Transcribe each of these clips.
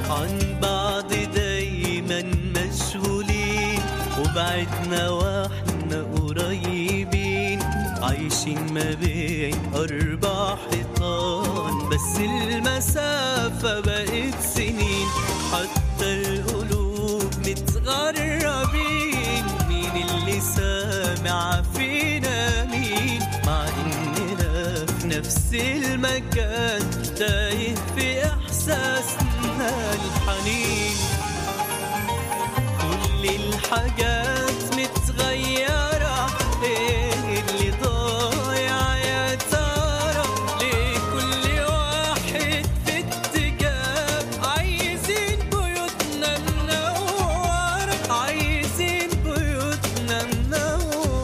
عن بعض دايما مشغولين وبعدنا واحنا قريبين عايشين ما بين أربع حيطان بس المسافة بقت سنين حتى القلوب متغربين مين اللي سامع فينا مين مع إننا في نفس المكان تايه في إحساسنا الحنين كل الحاجات متغيرة ايه اللي ضايع يا ترى ليه كل واحد في اتجاه عايزين بيوتنا منورة عايزين بيوتنا منورة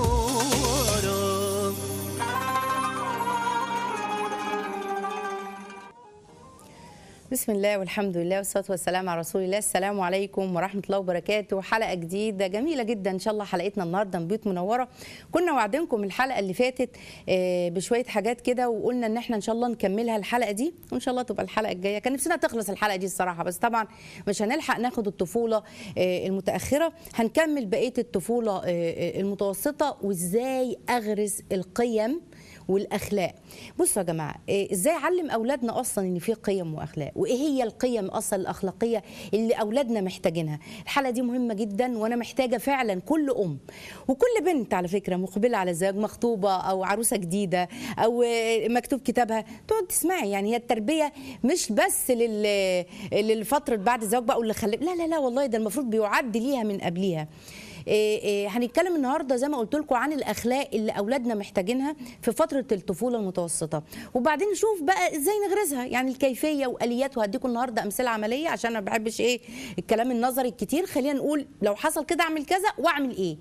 بسم الله والحمد لله والصلاه والسلام على رسول الله السلام عليكم ورحمه الله وبركاته حلقه جديده جميله جدا ان شاء الله حلقتنا النهارده من بيوت منوره كنا وعدنكم الحلقه اللي فاتت آه، بشويه حاجات كده وقلنا ان احنا ان شاء الله نكملها الحلقه دي وان شاء الله تبقى الحلقه الجايه كان نفسنا تخلص الحلقه دي الصراحه بس طبعا مش هنلحق ناخد الطفوله آه، المتاخره هنكمل بقيه الطفوله آه، آه، المتوسطه وازاي اغرس القيم والاخلاق بصوا يا جماعه إيه، ازاي اعلم اولادنا اصلا ان في قيم واخلاق وايه هي القيم اصلا الاخلاقيه اللي اولادنا محتاجينها الحلقه دي مهمه جدا وانا محتاجه فعلا كل ام وكل بنت على فكره مقبله على الزواج مخطوبه او عروسه جديده او إيه، مكتوب كتابها تقعد تسمعي يعني هي التربيه مش بس لل للفتره بعد الزواج بقى واللي خلف لا لا لا والله ده المفروض بيعد ليها من قبليها إيه إيه هنتكلم النهارده زي ما قلت لكم عن الاخلاق اللي اولادنا محتاجينها في فتره الطفوله المتوسطه وبعدين نشوف بقى ازاي نغرزها يعني الكيفيه واليات وهديكم النهارده امثله عمليه عشان انا ما بحبش ايه الكلام النظري الكتير خلينا نقول لو حصل كده اعمل كذا واعمل ايه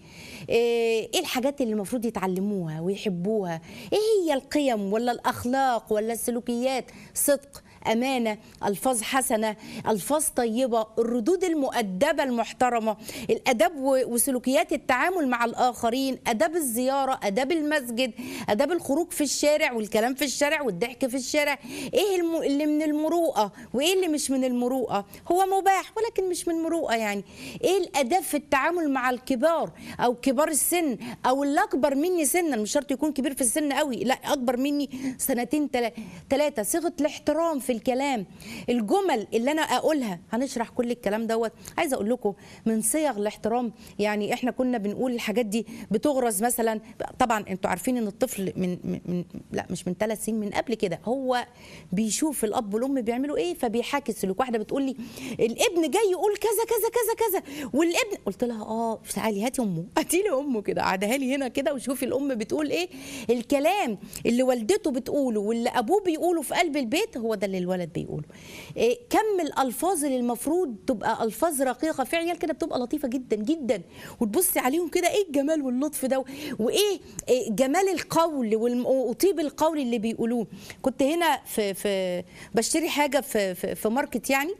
ايه إيه الحاجات اللي المفروض يتعلموها ويحبوها ايه هي القيم ولا الاخلاق ولا السلوكيات صدق امانه الفاظ حسنه الفاظ طيبه الردود المؤدبه المحترمه الاداب و- وسلوكيات التعامل مع الاخرين اداب الزياره اداب المسجد اداب الخروج في الشارع والكلام في الشارع والضحك في الشارع ايه الم... اللي من المروءه وايه اللي مش من المروءه هو مباح ولكن مش من مروءه يعني ايه الاداب في التعامل مع الكبار او كبار السن او اللي اكبر مني سنا مش شرط يكون كبير في السن قوي لا اكبر مني سنتين ثلاثه صيغه الاحترام في الكلام الجمل اللي انا اقولها هنشرح كل الكلام دوت عايزه اقول لكم من صيغ الاحترام يعني احنا كنا بنقول الحاجات دي بتغرز مثلا طبعا انتوا عارفين ان الطفل من, من, من لا مش من ثلاث سنين من قبل كده هو بيشوف الاب والام بيعملوا ايه فبيحاكي السلوك واحده بتقول لي الابن جاي يقول كذا كذا كذا كذا والابن قلت لها اه تعالي هاتي امه هاتي لي امه كده قعدها لي هنا كده وشوفي الام بتقول ايه الكلام اللي والدته بتقوله واللي ابوه بيقوله في قلب البيت هو ده اللي الولد بيقوله إيه كم الالفاظ اللي المفروض تبقى الفاظ رقيقه في عيال كده بتبقى لطيفه جدا جدا وتبصي عليهم كده ايه الجمال واللطف ده وايه إيه جمال القول والم- وطيب القول اللي بيقولوه كنت هنا في في بشتري حاجه في في, في ماركت يعني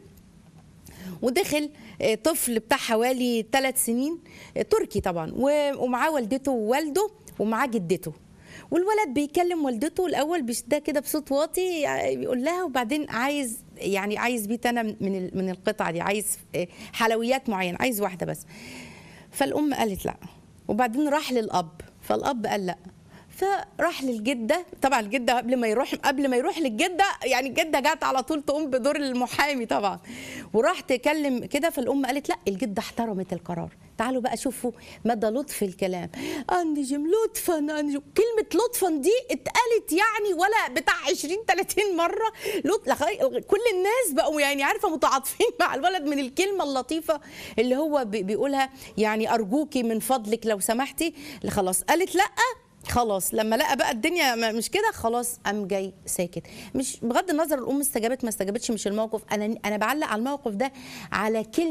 ودخل آه، طفل بتاع حوالي ثلاث سنين آه، تركي طبعا و- ومعاه والدته ووالده ومعاه جدته والولد بيكلم والدته الاول بش- ده كده بصوت واطي يعني بيقول لها وبعدين عايز يعني عايز بيت انا من ال- من القطعه دي عايز آه، حلويات معينه عايز واحده بس فالام قالت لا وبعدين راح للاب فالاب قال لا فراح للجده طبعا الجده قبل ما يروح قبل ما يروح للجده يعني الجده جت على طول تقوم بدور المحامي طبعا وراح تكلم كده فالام قالت لا الجده احترمت القرار تعالوا بقى شوفوا مدى لطف الكلام انجم لطفا انجم كلمه لطفا دي اتقالت يعني ولا بتاع 20 30 مره لط... لغاية- كل الناس بقوا يعني عارفه متعاطفين مع الولد من الكلمه اللطيفه اللي هو بي- بيقولها يعني ارجوكي من فضلك لو سمحتي خلاص قالت لا خلاص لما لقى بقى الدنيا ما- مش كده خلاص قام جاي ساكت مش بغض النظر الام استجابت ما استجابتش مش الموقف انا انا بعلق على الموقف ده على كلمه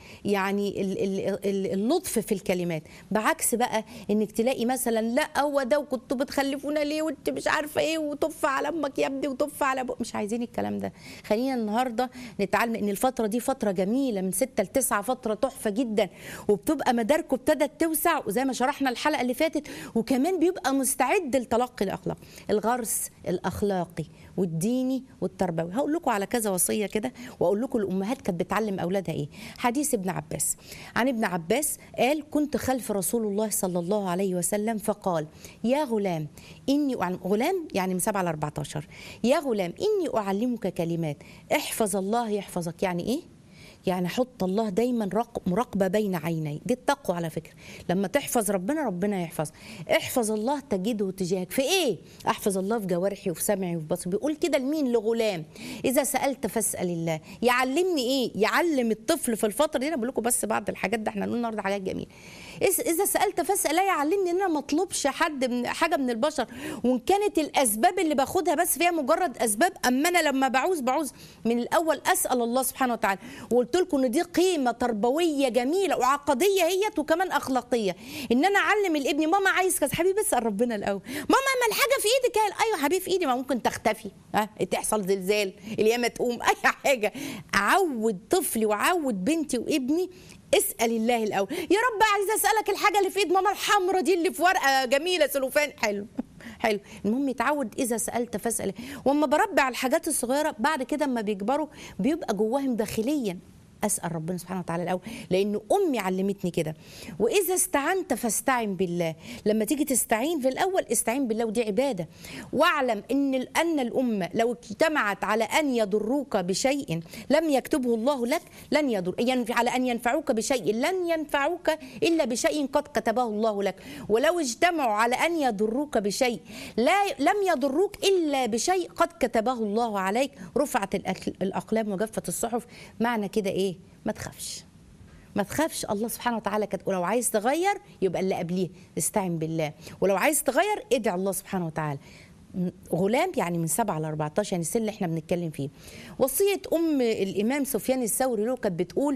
يعني ال- ال- ال- اللطف في الكلمات بعكس بقى انك تلاقي مثلا لا هو ده وكنتوا بتخلفونا ليه وانت مش عارفه ايه وطف على امك يا ابني وطف على ابوك مش عايزين الكلام ده خلينا النهارده نتعلم ان الفتره دي فتره جميله من 6 ل 9 فتره تحفه جدا وبتبقى مداركه ابتدت توسع وزي ما شرحنا الحلقه اللي فاتت وكمان بيبقى مستعد لتلقي الاخلاق الغرس الاخلاقي والديني والتربوي هقول لكم على كذا وصيه كده واقول لكم الامهات كانت بتعلم اولادها ايه حديث ابن عباس عن ابن عباس قال كنت خلف رسول الله صلى الله عليه وسلم فقال يا غلام اني أعلم غلام يعني من 7 ل 14 يا غلام اني اعلمك كلمات احفظ الله يحفظك يعني ايه يعني حط الله دايما رق- مراقبه بين عيني دي التقوى على فكره لما تحفظ ربنا ربنا يحفظ احفظ الله تجده تجاهك في ايه احفظ الله في جوارحي وفي سمعي وفي بصري بيقول كده لمين لغلام اذا سالت فاسال الله يعلمني ايه يعلم الطفل في الفتره دي انا بقول لكم بس بعض الحاجات ده احنا هنقول النهارده حاجات جميله إذ- اذا سالت فاسال الله يعلمني ان انا ما اطلبش حد من حاجه من البشر وان كانت الاسباب اللي باخدها بس فيها مجرد اسباب اما انا لما بعوز بعوز من الاول اسال الله سبحانه وتعالى وقلت لكم ان دي قيمه تربويه جميله وعقديه هي وكمان اخلاقيه ان انا اعلم الابن ماما عايز كذا حبيبي اسال ربنا الاول ماما ما الحاجه في ايدك قال ايوه حبيبي في ايدي ما ممكن تختفي ها تحصل زلزال اليمه تقوم اي حاجه اعود طفلي واعود بنتي وابني اسال الله الاول يا رب عايزه اسالك الحاجه اللي في ايد ماما الحمرا دي اللي في ورقه جميله سلوفان حلو حلو المهم يتعود اذا سالت فاسال واما بربي على الحاجات الصغيره بعد كده اما بيكبروا بيبقى جواهم داخليا اسال ربنا سبحانه وتعالى الاول لان امي علمتني كده واذا استعنت فاستعن بالله لما تيجي تستعين في الاول استعين بالله ودي عباده واعلم ان ان الامه لو اجتمعت على ان يضروك بشيء لم يكتبه الله لك لن يضر ينفع على ان ينفعوك بشيء لن ينفعوك الا بشيء قد كتبه الله لك ولو اجتمعوا على ان يضروك بشيء لا لم يضروك الا بشيء قد كتبه الله عليك رفعت الأك- الاقلام وجفت الصحف معنى كده ايه ما تخافش ما تخافش الله سبحانه وتعالى كت... ولو عايز تغير يبقى اللي قبليه استعن بالله ولو عايز تغير ادعي الله سبحانه وتعالى م- غلام يعني من 7 ل 14 يعني السن اللي احنا بنتكلم فيه وصيه ام الامام سفيان الثوري له كانت بتقول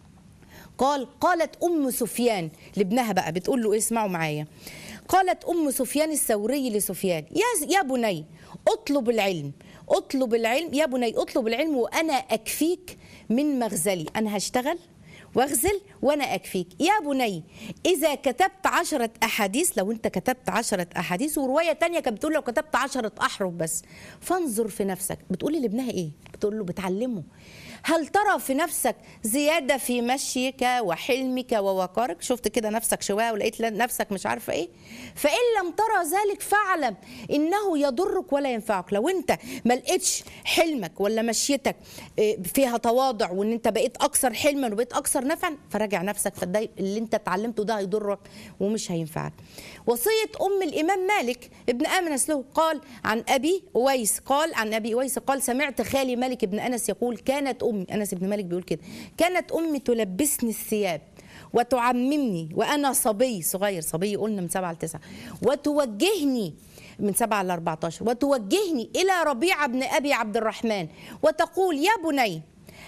قال قالت ام سفيان لابنها بقى بتقول له إيه؟ اسمعوا معايا قالت ام سفيان الثوري لسفيان يا يا بني اطلب العلم اطلب العلم يا بني اطلب العلم وانا اكفيك من مغزلي انا هشتغل واغزل وانا اكفيك يا بني اذا كتبت عشرة احاديث لو انت كتبت عشرة احاديث وروايه تانية كانت بتقول لو كتبت عشرة احرف بس فانظر في نفسك بتقولي لابنها ايه بتقول له بتعلمه هل ترى في نفسك زياده في مشيك وحلمك ووقارك شفت كده نفسك شويه ولقيت نفسك مش عارفه ايه فان لم ترى ذلك فاعلم انه يضرك ولا ينفعك لو انت ما لقيتش حلمك ولا مشيتك إيه، فيها تواضع وان انت بقيت اكثر حلما وبقيت اكثر نفعا فراجع نفسك فده اللي انت اتعلمته ده هيضرك ومش هينفعك وصيه ام الامام مالك ابن انس له قال عن ابي اويس قال عن ابي اويس قال سمعت خالي مالك بن انس يقول كانت امي انس بن مالك بيقول كده كانت امي تلبسني الثياب وتعممني وانا صبي صغير صبي قلنا من سبعة لتسعة وتوجهني من سبعة ل 14 وتوجهني الى ربيعه بن ابي عبد الرحمن وتقول يا بني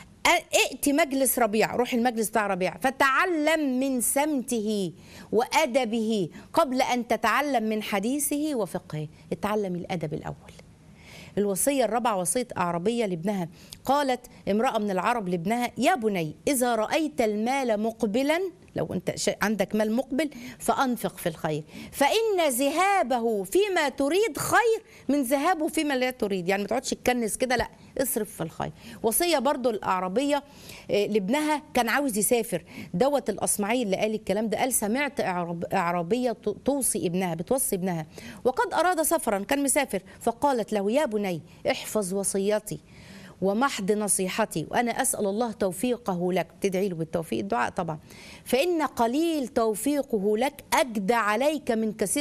ائت مجلس ربيع روح المجلس بتاع ربيع فتعلم من سمته وادبه قبل ان تتعلم من حديثه وفقهه اتعلم الادب الاول الوصية الرابعة وصية أعربية لابنها قالت امرأة من العرب لابنها يا بني إذا رأيت المال مقبلا لو أنت ش- عندك مال مقبل فأنفق في الخير فإن ذهابه فيما تريد خير من ذهابه فيما لا تريد يعني ما تقعدش تكنس كده لا اصرف في الخير وصية برضو الأعربية آه، لابنها كان عاوز يسافر دوت الأصمعي اللي قال الكلام ده قال سمعت أعرب- أعرابية ت- توصي ابنها بتوصي ابنها وقد أراد سفرا كان مسافر فقالت له يا بني احفظ وصيتي ومحض نصيحتي وانا اسال الله توفيقه لك تدعي له بالتوفيق الدعاء طبعا فان قليل توفيقه لك اجدى عليك من كثير نوح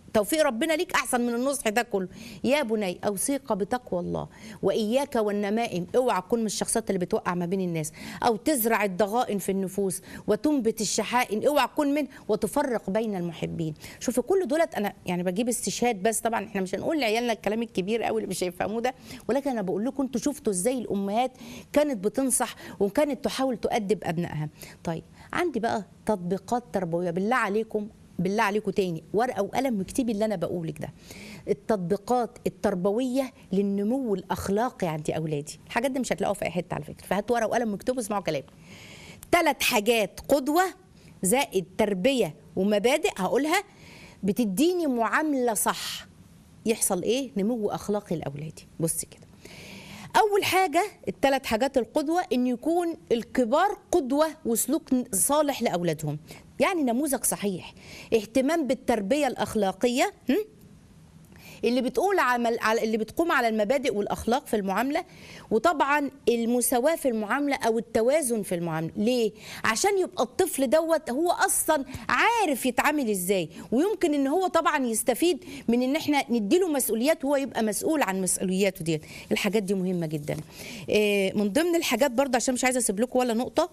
توفيق ربنا ليك احسن من النصح ده كله يا بني اوصيك بتقوى الله واياك والنمائم اوعى تكون من الشخصيات اللي بتوقع ما بين الناس او تزرع الضغائن في النفوس وتنبت الشحائن اوعى تكون من وتفرق بين المحبين شوفي كل دولت انا يعني بجيب استشهاد بس طبعا احنا مش هنقول لعيالنا الكلام الكبير قوي اللي مش هيفهموه ده ولكن انا بقول لكم انتوا شفتوا ازاي الامهات كانت بتنصح وكانت تحاول تؤدب ابنائها طيب عندي بقى تطبيقات تربويه بالله عليكم بالله عليكم تاني ورقه وقلم واكتبي اللي انا بقولك ده التطبيقات التربويه للنمو الاخلاقي عند اولادي الحاجات دي مش هتلاقوها في اي حته على فكره فهاتوا ورقه وقلم واكتبوا اسمعوا كلامي ثلاث حاجات قدوه زائد تربيه ومبادئ هقولها بتديني معامله صح يحصل ايه نمو اخلاقي لاولادي بصي كده اول حاجه الثلاث حاجات القدوه ان يكون الكبار قدوه وسلوك صالح لاولادهم يعني نموذج صحيح اهتمام بالتربيه الاخلاقيه هم؟ اللي بتقول عمل على اللي بتقوم على المبادئ والاخلاق في المعامله وطبعا المساواه في المعامله او التوازن في المعامله ليه عشان يبقى الطفل دوت هو اصلا عارف يتعامل ازاي ويمكن ان هو طبعا يستفيد من ان احنا نديله مسؤوليات وهو يبقى مسؤول عن مسؤولياته ديت الحاجات دي مهمه جدا إيه، من ضمن الحاجات برضه عشان مش عايزه اسيب لكم ولا نقطه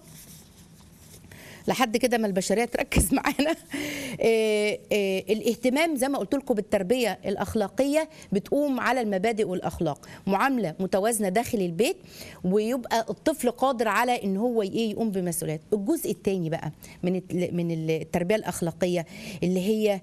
لحد كده ما البشريه تركز معانا إيه إيه الاهتمام زي ما قلت لكم بالتربيه الاخلاقيه بتقوم على المبادئ والاخلاق معامله متوازنه داخل البيت ويبقى الطفل قادر على ان هو ايه يقوم بمسؤوليات الجزء الثاني بقى من الت- من التربيه الاخلاقيه اللي هي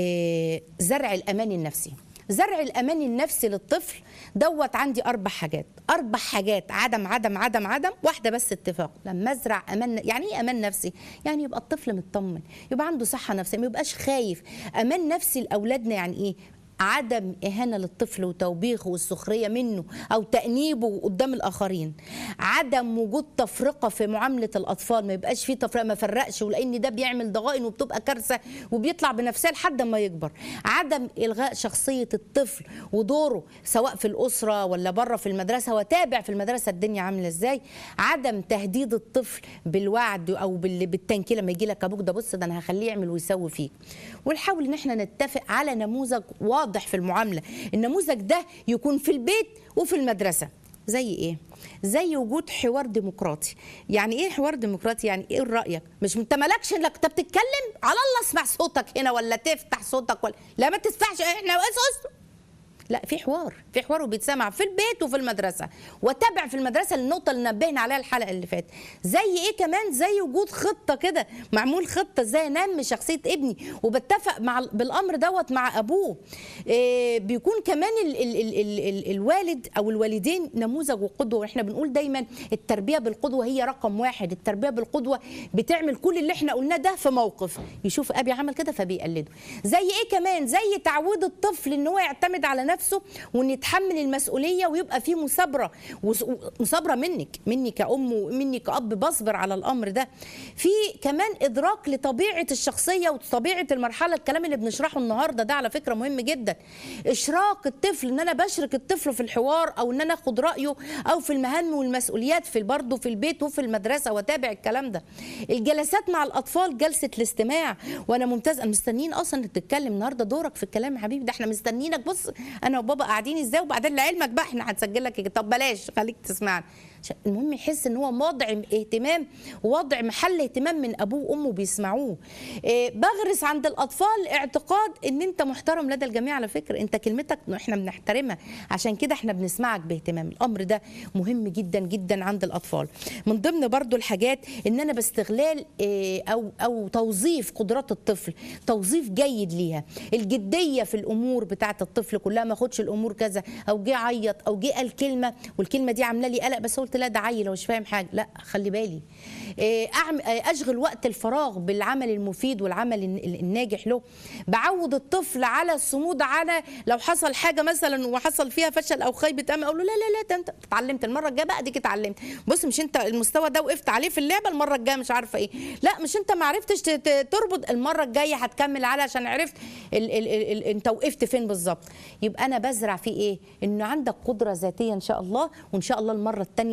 إيه زرع الامان النفسي زرع الامان النفسي للطفل دوت عندي اربع حاجات اربع حاجات عدم عدم عدم عدم واحده بس اتفاق لما ازرع امان يعني ايه امان نفسي يعني يبقى الطفل مطمن يبقى عنده صحه نفسيه ما يبقاش خايف امان نفسي لاولادنا يعني ايه عدم إهانة للطفل وتوبيخه والسخرية منه أو تأنيبه قدام الآخرين عدم وجود تفرقة في معاملة الأطفال ما يبقاش فيه تفرقة ما فرقش ولأن ده بيعمل ضغائن وبتبقى كارثة وبيطلع بنفسها لحد ما يكبر عدم إلغاء شخصية الطفل ودوره سواء في الأسرة ولا بره في المدرسة وتابع في المدرسة الدنيا عاملة إزاي عدم تهديد الطفل بالوعد أو بال- بالتنكيل لما يجي لك أبوك ده بص ده أنا هخليه يعمل ويسوي فيك ونحاول إن احنا نتفق على نموذج واضح في المعاملة النموذج ده يكون في البيت وفي المدرسة زي ايه زي وجود حوار ديمقراطي يعني ايه حوار ديمقراطي يعني ايه رايك مش انت مالكش انك انت بتتكلم على الله اسمع صوتك هنا ولا تفتح صوتك ولا لا ما تسمعش احنا اسس لا في حوار في حوار وبيتسمع في البيت وفي المدرسه وتابع في المدرسه النقطه اللي نبهنا عليها الحلقه اللي فاتت زي ايه كمان زي وجود خطه كده معمول خطه ازاي انمي شخصيه ابني وبتفق مع بالامر دوت مع ابوه إيه بيكون كمان ال ال ال ال ال الوالد او الوالدين نموذج وقدوه واحنا بنقول دايما التربيه بالقدوه هي رقم واحد التربيه بالقدوه بتعمل كل اللي احنا قلناه ده في موقف يشوف ابي عمل كده فبيقلده زي ايه كمان زي تعويد الطفل ان هو يعتمد على نفسه وان يتحمل المسؤوليه ويبقى في مثابره وس- مثابره منك مني كأم ومني كأب بصبر على الامر ده في كمان ادراك لطبيعه الشخصيه وطبيعه المرحله الكلام اللي بنشرحه النهارده ده على فكره مهم جدا اشراك الطفل ان انا بشرك الطفل في الحوار او ان انا اخد رايه او في المهام والمسؤوليات في برضه في البيت وفي المدرسه واتابع الكلام ده الجلسات مع الاطفال جلسه الاستماع وانا ممتاز انا مستنيين اصلا انك تتكلم النهارده دورك في الكلام يا حبيبي ده احنا مستنيينك بص انا وبابا قاعدين ازاي وبعدين لعلمك بقى احنا هنسجل لك طب بلاش خليك تسمعنا عشان المهم يحس ان هو موضع اهتمام ووضع محل اهتمام من ابوه وامه بيسمعوه إيه بغرس عند الاطفال اعتقاد ان انت محترم لدى الجميع على فكره انت كلمتك احنا بنحترمها عشان كده احنا بنسمعك باهتمام الامر ده مهم جدا جدا عند الاطفال من ضمن برضو الحاجات ان انا باستغلال إيه او او توظيف قدرات الطفل توظيف جيد ليها الجديه في الامور بتاعه الطفل كلها ما اخدش الامور كذا او جه عيط او جه قال كلمه والكلمه دي عامله لي قلق بس قلت لا ده عيل هو مش فاهم حاجه لا خلي بالي إيه، أعم- إيه، اشغل وقت الفراغ بالعمل المفيد والعمل الن- الناجح له بعود الطفل على الصمود على لو حصل حاجه مثلا وحصل فيها فشل او خيبه امل اقول له لا لا لا ده انت اتعلمت المره الجايه بقى ديك اتعلمت بص مش انت المستوى ده وقفت عليه في اللعبه المره الجايه مش عارفه ايه لا مش انت ما عرفتش ت- ت- تربط المره الجايه هتكمل على عشان عرفت ال ال ال ال انت وقفت فين بالظبط يبقى انا بزرع فيه ايه انه عندك قدره ذاتيه ان شاء الله وان شاء الله المره الثانيه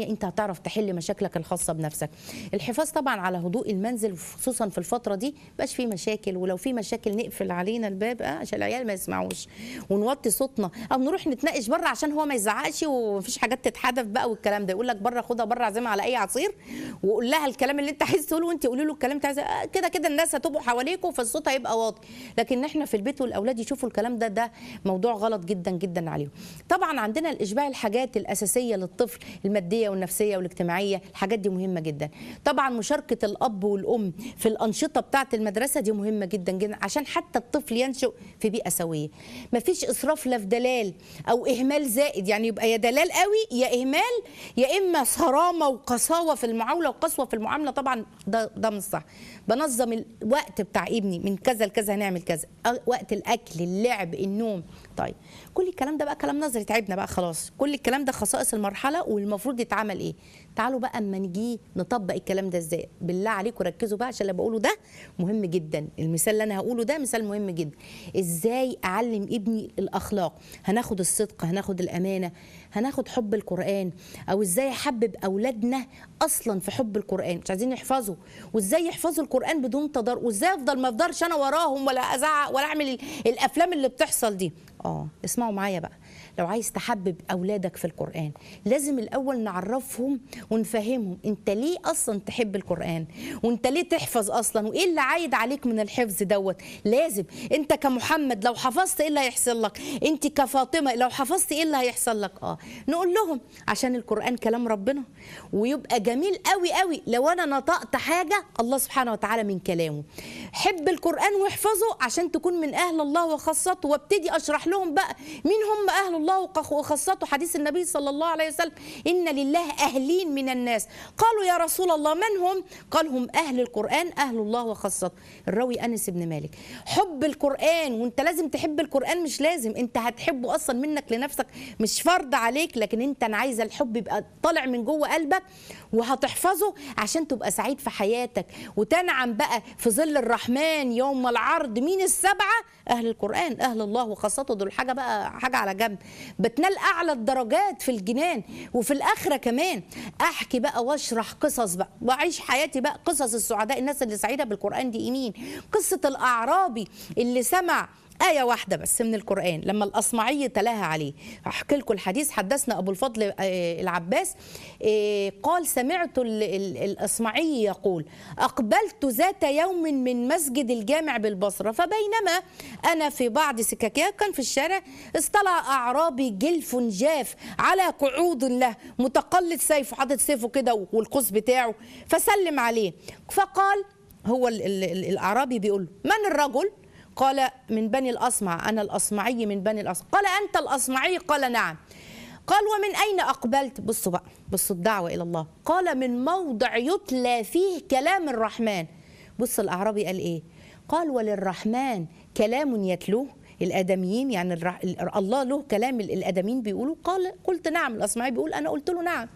الدنيا انت هتعرف تحل مشاكلك الخاصه بنفسك الحفاظ طبعا على هدوء المنزل خصوصا في الفتره دي مبقاش في مشاكل ولو في مشاكل نقفل علينا الباب اه عشان العيال ما يسمعوش ونوطي صوتنا او نروح نتناقش بره عشان هو ما يزعقش ومفيش حاجات تتحدف بقى والكلام ده يقول لك بره خدها بره عزمها على اي عصير وقول لها الكلام اللي انت عايز تقوله وانت قولي له الكلام اللي انت عايزه آه كده كده الناس هتبقوا حواليكوا فالصوت هيبقى واطي لكن احنا في البيت والاولاد يشوفوا الكلام ده ده موضوع غلط جدا جدا عليهم طبعا عندنا الاشباع الحاجات الاساسيه للطفل الماديه والنفسيه والاجتماعيه الحاجات دي مهمه جدا طبعا مشاركه الاب والام في الانشطه بتاعه المدرسه دي مهمه جدا جدا عشان حتى الطفل ينشئ في بيئه سويه مفيش اسراف لا في دلال او اهمال زائد يعني يبقى يا دلال قوي يا اهمال يا اما صرامه وقساوه في المعامله وقسوه في المعامله طبعا ده ده مش صح بنظم الوقت بتاع ابني من كذا لكذا هنعمل كذا أه، وقت الاكل اللعب النوم طيب كل الكلام ده بقى كلام نظري تعبنا بقى خلاص كل الكلام ده خصائص المرحله والمفروض يتعمل ايه تعالوا بقى اما نيجي نطبق الكلام ده ازاي بالله عليكم ركزوا بقى عشان اللي بقوله ده مهم جدا المثال اللي انا هقوله ده مثال مهم جدا ازاي اعلم ابني الاخلاق هناخد الصدق هناخد الامانه هناخد حب القران او ازاي احبب اولادنا اصلا في حب القران مش عايزين يحفظوا وازاي يحفظوا القران بدون تضرر وازاي افضل ما افضلش انا وراهم ولا ازعق ولا اعمل ال- الافلام اللي بتحصل دي اه اسمعوا معايا بقى لو عايز تحبب اولادك في القران لازم الاول نعرفهم ونفهمهم انت ليه اصلا تحب القران وانت ليه تحفظ اصلا وايه اللي عايد عليك من الحفظ دوت لازم انت كمحمد لو حفظت ايه اللي هيحصل لك انت كفاطمه لو حفظت ايه اللي هيحصل لك اه نقول لهم عشان القران كلام ربنا ويبقى جميل قوي قوي لو انا نطقت حاجه الله سبحانه وتعالى من كلامه حب القران واحفظه عشان تكون من اهل الله وخاصته وابتدي اشرح لهم بقى مين هم اهل الله وق- وخاصته حديث النبي صلى الله عليه وسلم ان لله اهلين من الناس قالوا يا رسول الله من هم قال هم اهل القران اهل الله وخاصته الراوي انس بن مالك حب القران وانت لازم تحب القران مش لازم انت هتحبه اصلا منك لنفسك مش فرض عليك لكن انت انا عايزه الحب يبقى طالع من جوه قلبك وهتحفظه عشان تبقى سعيد في حياتك وتنعم بقى في ظل الرحمن يوم العرض مين السبعه اهل القران اهل الله وخاصته دول حاجه بقى حاجه على جنب بتنال اعلى الدرجات في الجنان وفي الاخره كمان احكي بقى واشرح قصص بقى واعيش حياتي بقى قصص السعداء الناس اللي سعيده بالقران دي مين قصه الاعرابي اللي سمع آية واحدة بس من القرآن لما الأصمعي تلاها عليه أحكي لكم الحديث حدثنا أبو الفضل آه، العباس آه، قال سمعت ال- ال- الأصمعي يقول أقبلت ذات يوم من مسجد الجامع بالبصرة فبينما أنا في بعض سكاكيا كان في الشارع اصطلع أعرابي جلف جاف على قعود له متقلد سيفه حاطط سيفه كده والقوس بتاعه فسلم عليه فقال هو ال- ال- ال- الأعرابي بيقول له، من الرجل قال من بني الأصمع أنا الأصمعي من بني الأصمع قال أنت الأصمعي قال نعم قال ومن أين أقبلت بصوا بقى بصوا الدعوة إلى الله قال من موضع يتلى فيه كلام الرحمن بص الأعرابي قال إيه قال وللرحمن كلام يتلوه الآدميين يعني الرح... الله له كلام الآدميين بيقولوا قال قلت نعم الأصمعي بيقول أنا قلت له نعم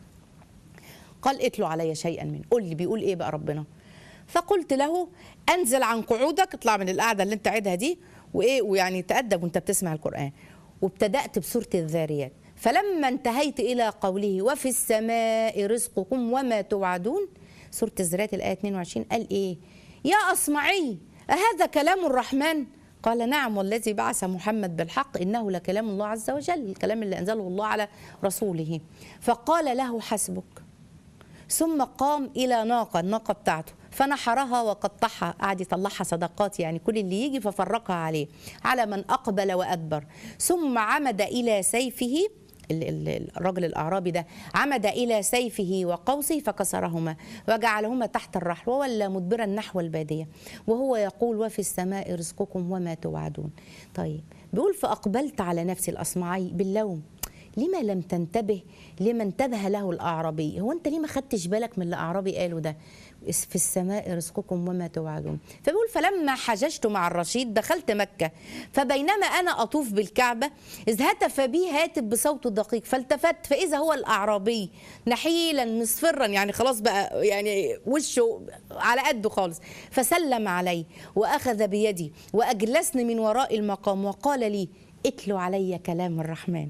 قال اتلوا علي شيئا منه قل لي بيقول ايه بقى ربنا فقلت له انزل عن قعودك اطلع من القعده اللي انت قاعدها دي وايه ويعني تأدب وانت بتسمع القرآن وابتدأت بسورة الذاريات فلما انتهيت إلى قوله وفي السماء رزقكم وما توعدون سورة الذاريات الآية 22 قال إيه يا أصمعي أهذا كلام الرحمن قال نعم والذي بعث محمد بالحق إنه لكلام الله عز وجل الكلام اللي أنزله الله على رسوله فقال له حسبك ثم قام الى ناقه الناقه بتاعته فنحرها وقطعها قعد يطلعها صدقات يعني كل اللي يجي ففرقها عليه على من اقبل وادبر ثم عمد الى سيفه ال- ال- الرجل الاعرابي ده عمد الى سيفه وقوسه فكسرهما وجعلهما تحت الرحل وولى مدبرا نحو الباديه وهو يقول وفي السماء رزقكم وما توعدون طيب بيقول فاقبلت على نفسي الاصمعي باللوم لما لم تنتبه لما انتبه له الاعرابي هو انت ليه ما خدتش بالك من اللي الاعرابي قاله ده في السماء رزقكم وما توعدون فبيقول فلما حججت مع الرشيد دخلت مكة فبينما أنا أطوف بالكعبة إذ هتف بي هاتف بصوت دقيق فالتفت فإذا هو الأعرابي نحيلا مصفرا يعني خلاص بقى يعني وشه على قده خالص فسلم علي وأخذ بيدي وأجلسني من وراء المقام وقال لي اتلو علي كلام الرحمن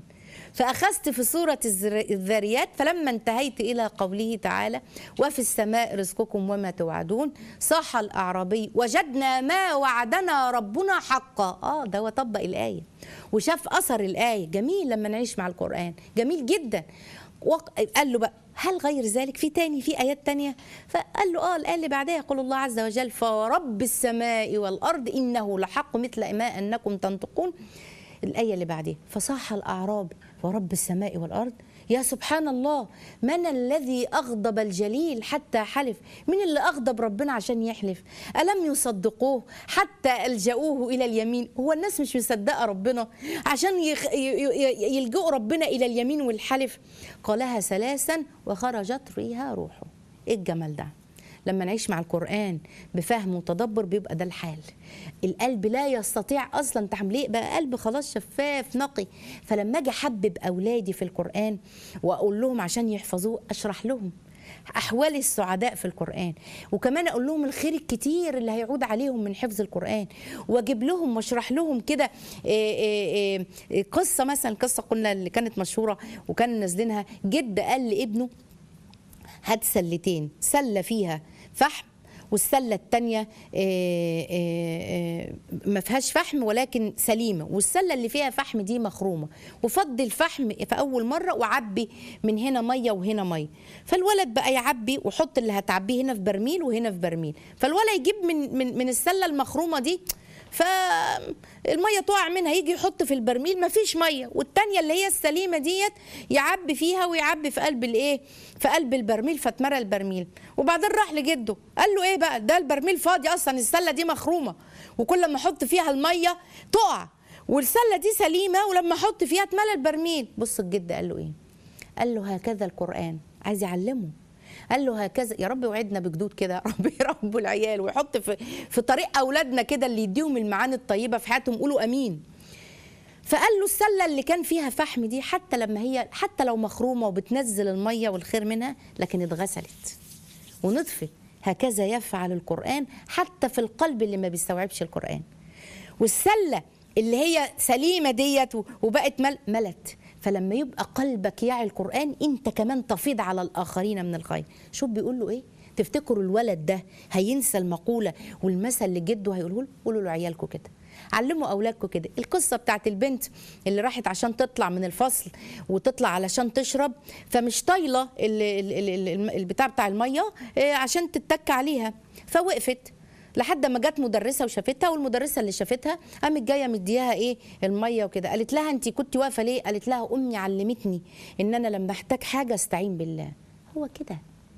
فأخذت في سورة الزر- الذاريات فلما انتهيت إلى قوله تعالى وفي السماء رزقكم وما توعدون صاح الأعرابي وجدنا ما وعدنا ربنا حقا آه ده هو طبق الآية وشاف أثر الآية جميل لما نعيش مع القرآن جميل جدا وق- قال له بقى هل غير ذلك في تاني في ايات تانية فقال له اه الايه اللي بعدها يقول الله عز وجل فورب السماء والارض انه لحق مثل ما انكم تنطقون الايه اللي بعدها فصاح الاعراب ورب السماء والارض يا سبحان الله من الذي اغضب الجليل حتى حلف من اللي اغضب ربنا عشان يحلف الم يصدقوه حتى الجاوه الى اليمين هو الناس مش مصدقه ربنا عشان يخ... ي- ي- يلجؤوا ربنا الى اليمين والحلف قالها ثلاثا وخرجت فيها روحه ايه الجمال ده لما نعيش مع القرآن بفهم وتدبر بيبقى ده الحال القلب لا يستطيع أصلا تحمل ليه بقى قلب خلاص شفاف نقي فلما أجي أحبب أولادي في القرآن وأقول لهم عشان يحفظوه أشرح لهم أحوال السعداء في القرآن وكمان أقول لهم الخير الكتير اللي هيعود عليهم من حفظ القرآن وأجيب لهم وأشرح لهم كده إيه إيه إيه قصة مثلا قصة قلنا اللي كانت مشهورة وكان نازلينها جد قال لابنه هات سلتين سله فيها فحم والسله الثانيه ما فيهاش فحم ولكن سليمه والسله اللي فيها فحم دي مخرومه وفضي الفحم في اول مره وعبي من هنا ميه وهنا ميه فالولد بقى يعبي وحط اللي هتعبيه هنا في برميل وهنا في برميل فالولد يجيب من من من السله المخرومه دي فالميه تقع منها يجي يحط في البرميل ما فيش ميه والتانية اللي هي السليمه ديت يعبي فيها ويعبي في قلب الايه في قلب البرميل فاتمرى البرميل وبعدين راح لجده قال له ايه بقى ده البرميل فاضي اصلا السله دي مخرومه وكل ما احط فيها الميه تقع والسله دي سليمه ولما احط فيها اتملى البرميل بص الجد قال له ايه قال له هكذا القران عايز يعلمه قال له هكذا يا رب وعدنا بجدود كده يا رب يربوا العيال ويحط في في طريق اولادنا كده اللي يديهم المعاني الطيبه في حياتهم قولوا امين فقال له السله اللي كان فيها فحم دي حتى لما هي حتى لو مخرومه وبتنزل الميه والخير منها لكن اتغسلت ونطفت هكذا يفعل القران حتى في القلب اللي ما بيستوعبش القران والسله اللي هي سليمه ديت وبقت مل ملت فلما يبقى قلبك يعي القرآن انت كمان تفيض على الآخرين من الخير شوف بيقول له ايه تفتكروا الولد ده هينسى المقولة والمثل اللي جده هيقوله له قولوا له عيالكم كده علموا اولادكم كده القصه بتاعت البنت اللي راحت عشان تطلع من الفصل وتطلع علشان تشرب فمش طايله البتاع بتاع الميه عشان تتك عليها فوقفت لحد ما جت مدرسه وشافتها والمدرسه اللي شافتها قامت جايه مدياها ايه الميه وكده قالت لها انت كنت واقفه ليه قالت لها امي علمتني ان انا لما احتاج حاجه استعين بالله هو كده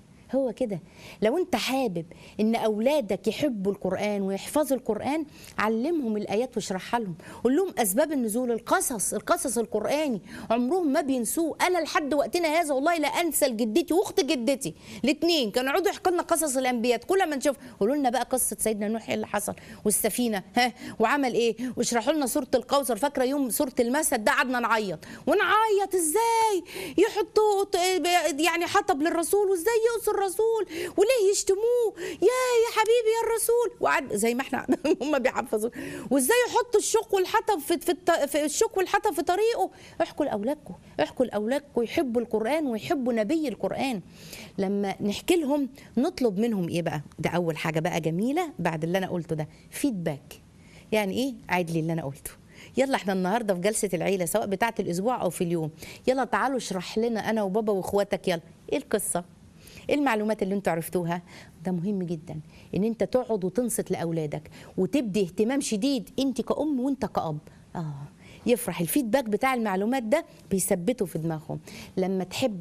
هو كده لو انت حابب ان اولادك يحبوا القران ويحفظوا القران علمهم الايات واشرحها لهم قول لهم اسباب النزول القصص القصص القراني عمرهم ما بينسوه انا لحد وقتنا هذا والله لا انسى لجدتي واخت جدتي الاثنين كانوا يقعدوا يحكوا لنا قصص الانبياء كل ما نشوف قولوا لنا بقى قصه سيدنا نوح ايه اللي حصل والسفينه ها وعمل ايه واشرحوا لنا سوره الكوثر فاكره يوم سوره المسد ده قعدنا نعيط ونعيط ازاي يحطوا يعني حطب للرسول وازاي يقصر الرسول وليه يشتموه يا يا حبيبي يا الرسول وقعد زي ما احنا هم بيحفظوا وازاي يحطوا الشوك والحطب في في, في الشوك والحطب في طريقه احكوا لاولادكم احكوا لاولادكم يحبوا القران ويحبوا نبي القران لما نحكي لهم نطلب منهم ايه بقى ده اول حاجه بقى جميله بعد اللي انا قلته ده فيدباك يعني ايه عيد لي اللي انا قلته يلا احنا النهارده في جلسه العيله سواء بتاعه الاسبوع او في اليوم يلا تعالوا اشرح لنا انا وبابا واخواتك يلا ايه القصه ايه المعلومات اللي انتوا عرفتوها ده مهم جدا ان انت تقعد وتنصت لاولادك وتبدي اهتمام شديد انت كأم وانت كأب اه يفرح الفيدباك بتاع المعلومات ده بيثبته في دماغهم لما تحب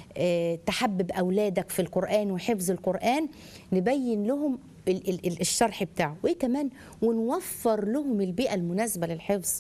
اه تحبب اولادك في القران وحفظ القران نبين لهم الشرح بتاعه وايه كمان ونوفر لهم البيئه المناسبه للحفظ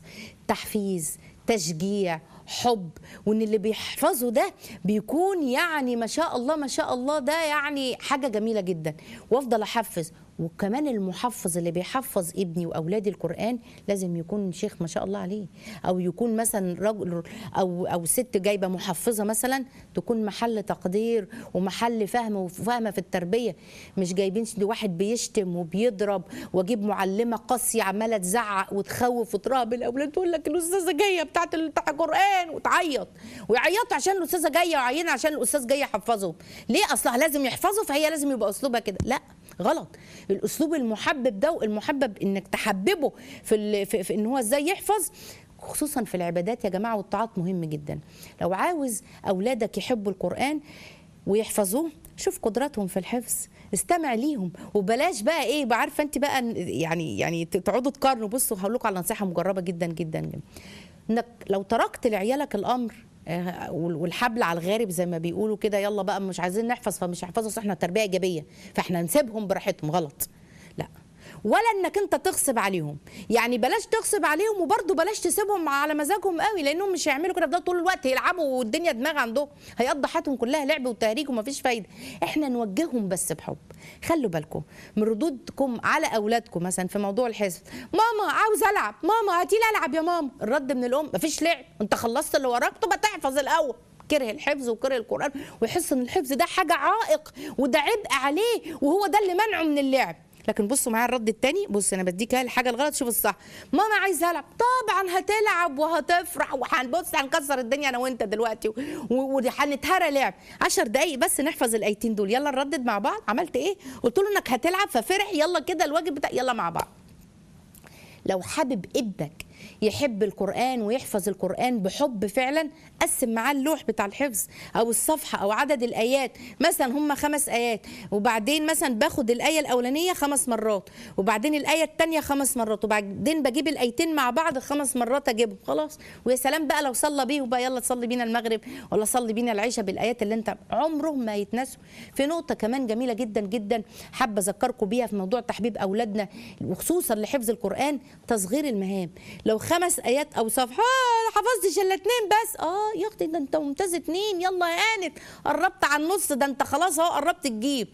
تحفيز تشجيع حب وان اللي بيحفظوا ده بيكون يعني ما شاء الله ما شاء الله ده يعني حاجه جميله جدا وافضل احفز وكمان المحفظ اللي بيحفظ ابني واولادي القران لازم يكون شيخ ما شاء الله عليه او يكون مثلا رجل او او ست جايبه محفظه مثلا تكون محل تقدير ومحل فهم وفهمه في التربيه مش جايبين واحد بيشتم وبيضرب واجيب معلمه قاسيه عماله تزعق وتخوف وترهب الاولاد تقول لك الاستاذه جايه بتاعت القران القران وتعيط ويعيطوا عشان الاستاذه جايه وعينا عشان الاستاذ جاي يحفظهم ليه اصلها لازم يحفظوا فهي لازم يبقى اسلوبها كده لا غلط الاسلوب المحبب ده المحبب انك تحببه في, ال... في, في ان هو ازاي يحفظ خصوصا في العبادات يا جماعه والطاعات مهم جدا لو عاوز اولادك يحبوا القران ويحفظوه شوف قدراتهم في الحفظ استمع ليهم وبلاش بقى ايه بقى عارفه انت بقى يعني يعني تقعدوا تقارنوا بصوا هقول لكم على نصيحه مجربه جدا جدا جدا انك لو تركت لعيالك الامر آه، والحبل على الغارب زي ما بيقولوا كده يلا بقى مش عايزين نحفظ فمش هيحفظوا أصل احنا تربيه ايجابيه فاحنا نسيبهم براحتهم غلط لا ولا انك انت تغصب عليهم يعني بلاش تغصب عليهم وبرضه بلاش تسيبهم على مزاجهم قوي لانهم مش هيعملوا كده ده طول الوقت يلعبوا والدنيا دماغ عندهم هيقضي حياتهم كلها لعب وتهريج ومفيش فايده احنا نوجههم بس بحب خلوا بالكم من ردودكم على اولادكم مثلا في موضوع الحفظ ماما عاوز العب ماما هاتي لي العب يا ماما الرد من الام مفيش لعب انت خلصت اللي وراك طب تحفظ الاول كره الحفظ وكره القران ويحس ان الحفظ ده حاجه عائق وده عبء عليه وهو ده اللي منعه من اللعب لكن بصوا معايا الرد التاني بص انا بديك الحاجه الغلط شوف الصح ماما عايزه العب طبعا هتلعب وهتفرح وهنبص هنكسر الدنيا انا وانت دلوقتي وهنتهرى لعب 10 دقايق بس نحفظ الايتين دول يلا نردد مع بعض عملت ايه قلت له انك هتلعب ففرح يلا كده الواجب بتاع يلا مع بعض لو حابب ابنك يحب القرآن ويحفظ القرآن بحب فعلا قسم معاه اللوح بتاع الحفظ أو الصفحة أو عدد الآيات مثلا هم خمس آيات وبعدين مثلا باخد الآية الأولانية خمس مرات وبعدين الآية الثانية خمس مرات وبعدين بجيب الآيتين مع بعض خمس مرات أجيبهم خلاص ويا سلام بقى لو صلى بيه وبقى يلا صلي بينا المغرب ولا صلي بينا العشاء بالآيات اللي أنت عمرهم ما يتنسوا في نقطة كمان جميلة جدا جدا حابة أذكركم بيها في موضوع تحبيب أولادنا وخصوصا لحفظ القرآن تصغير المهام لو خمس ايات او صفحه آه حفظتش الا اتنين بس اه يا اختي ده انت ممتاز اتنين يلا يا هانت قربت على النص ده انت خلاص اهو قربت تجيب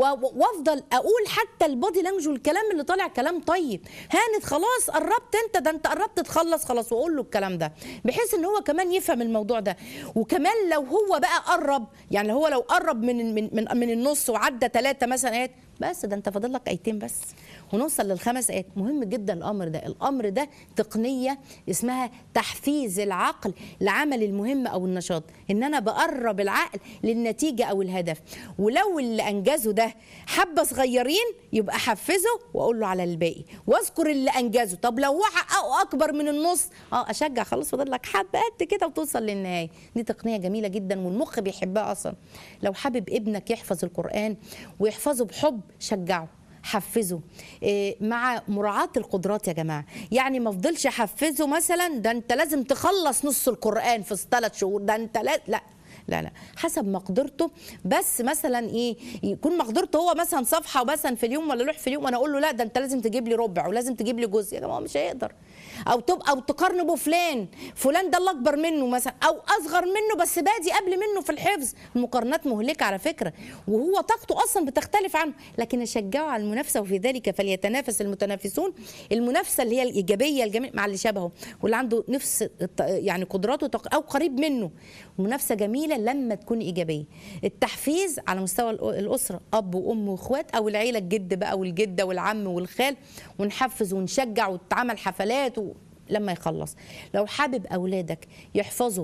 وافضل اقول حتى البادي لانجوج والكلام اللي طالع كلام طيب هانت خلاص قربت انت ده انت قربت تخلص خلاص واقول له الكلام ده بحيث ان هو كمان يفهم الموضوع ده وكمان لو هو بقى قرب يعني هو لو قرب من من من, من النص وعدى ثلاثه مثلا ايات بس ده انت فاضل لك ايتين بس ونوصل للخمس ايات مهم جدا الامر ده الامر ده تقنيه اسمها تحفيز العقل لعمل المهمه او النشاط ان انا بقرب العقل للنتيجه او الهدف ولو اللي انجزه ده حبه صغيرين يبقى احفزه واقول له على الباقي واذكر اللي انجزه طب لو هو حققه اكبر من النص اه اشجع خلاص فاضل لك حبه قد كده وتوصل للنهايه دي تقنيه جميله جدا والمخ بيحبها اصلا لو حابب ابنك يحفظ القران ويحفظه بحب شجعه حفزه إيه مع مراعاة القدرات يا جماعة يعني ما فضلش حفزه مثلا ده انت لازم تخلص نص القرآن في ثلاث شهور ده انت لا, لا لا لا حسب مقدرته بس مثلا ايه يكون مقدرته هو مثلا صفحه مثلا في اليوم ولا لوح في اليوم وانا اقول له لا ده انت لازم تجيب لي ربع ولازم تجيب لي جزء يا جماعه مش هيقدر او تبقى او تقارنه بفلان فلان ده اللي اكبر منه مثلا او اصغر منه بس بادي قبل منه في الحفظ المقارنات مهلكه على فكره وهو طاقته اصلا بتختلف عنه لكن اشجعه على المنافسه وفي ذلك فليتنافس المتنافسون المنافسه اللي هي الايجابيه الجميل مع اللي شبهه واللي عنده نفس يعني قدراته او قريب منه منافسه جميله لما تكون ايجابيه التحفيز على مستوى الاسره اب وام واخوات او العيله الجد بقى والجده والعم والخال ونحفز ونشجع وتتعمل حفلات و... لما يخلص لو حابب اولادك يحفظوا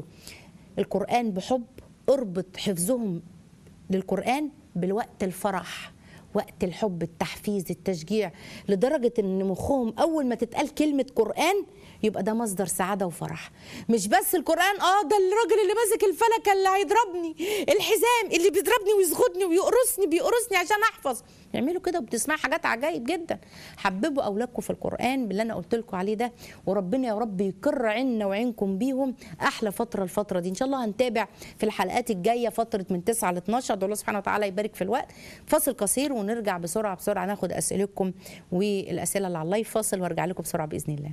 القران بحب اربط حفظهم للقران بالوقت الفرح وقت الحب التحفيز التشجيع لدرجة ان مخهم اول ما تتقال كلمة قرآن يبقى ده مصدر سعادة وفرح مش بس القرآن اه ده الراجل اللي ماسك الفلكة اللي هيضربني الحزام اللي بيضربني ويسغدني ويقرصني بيقرصني عشان احفظ اعملوا كده وبتسمعوا حاجات عجائب جدا حببوا اولادكم في القران باللي انا قلت لكم عليه ده وربنا يا رب يكر عنا وعينكم بيهم احلى فتره الفتره دي ان شاء الله هنتابع في الحلقات الجايه فتره من 9 ل 12 دول الله سبحانه وتعالى يبارك في الوقت فاصل قصير ونرجع بسرعه بسرعه ناخد اسئلتكم والاسئله اللي على اللايف فاصل وارجع لكم بسرعه باذن الله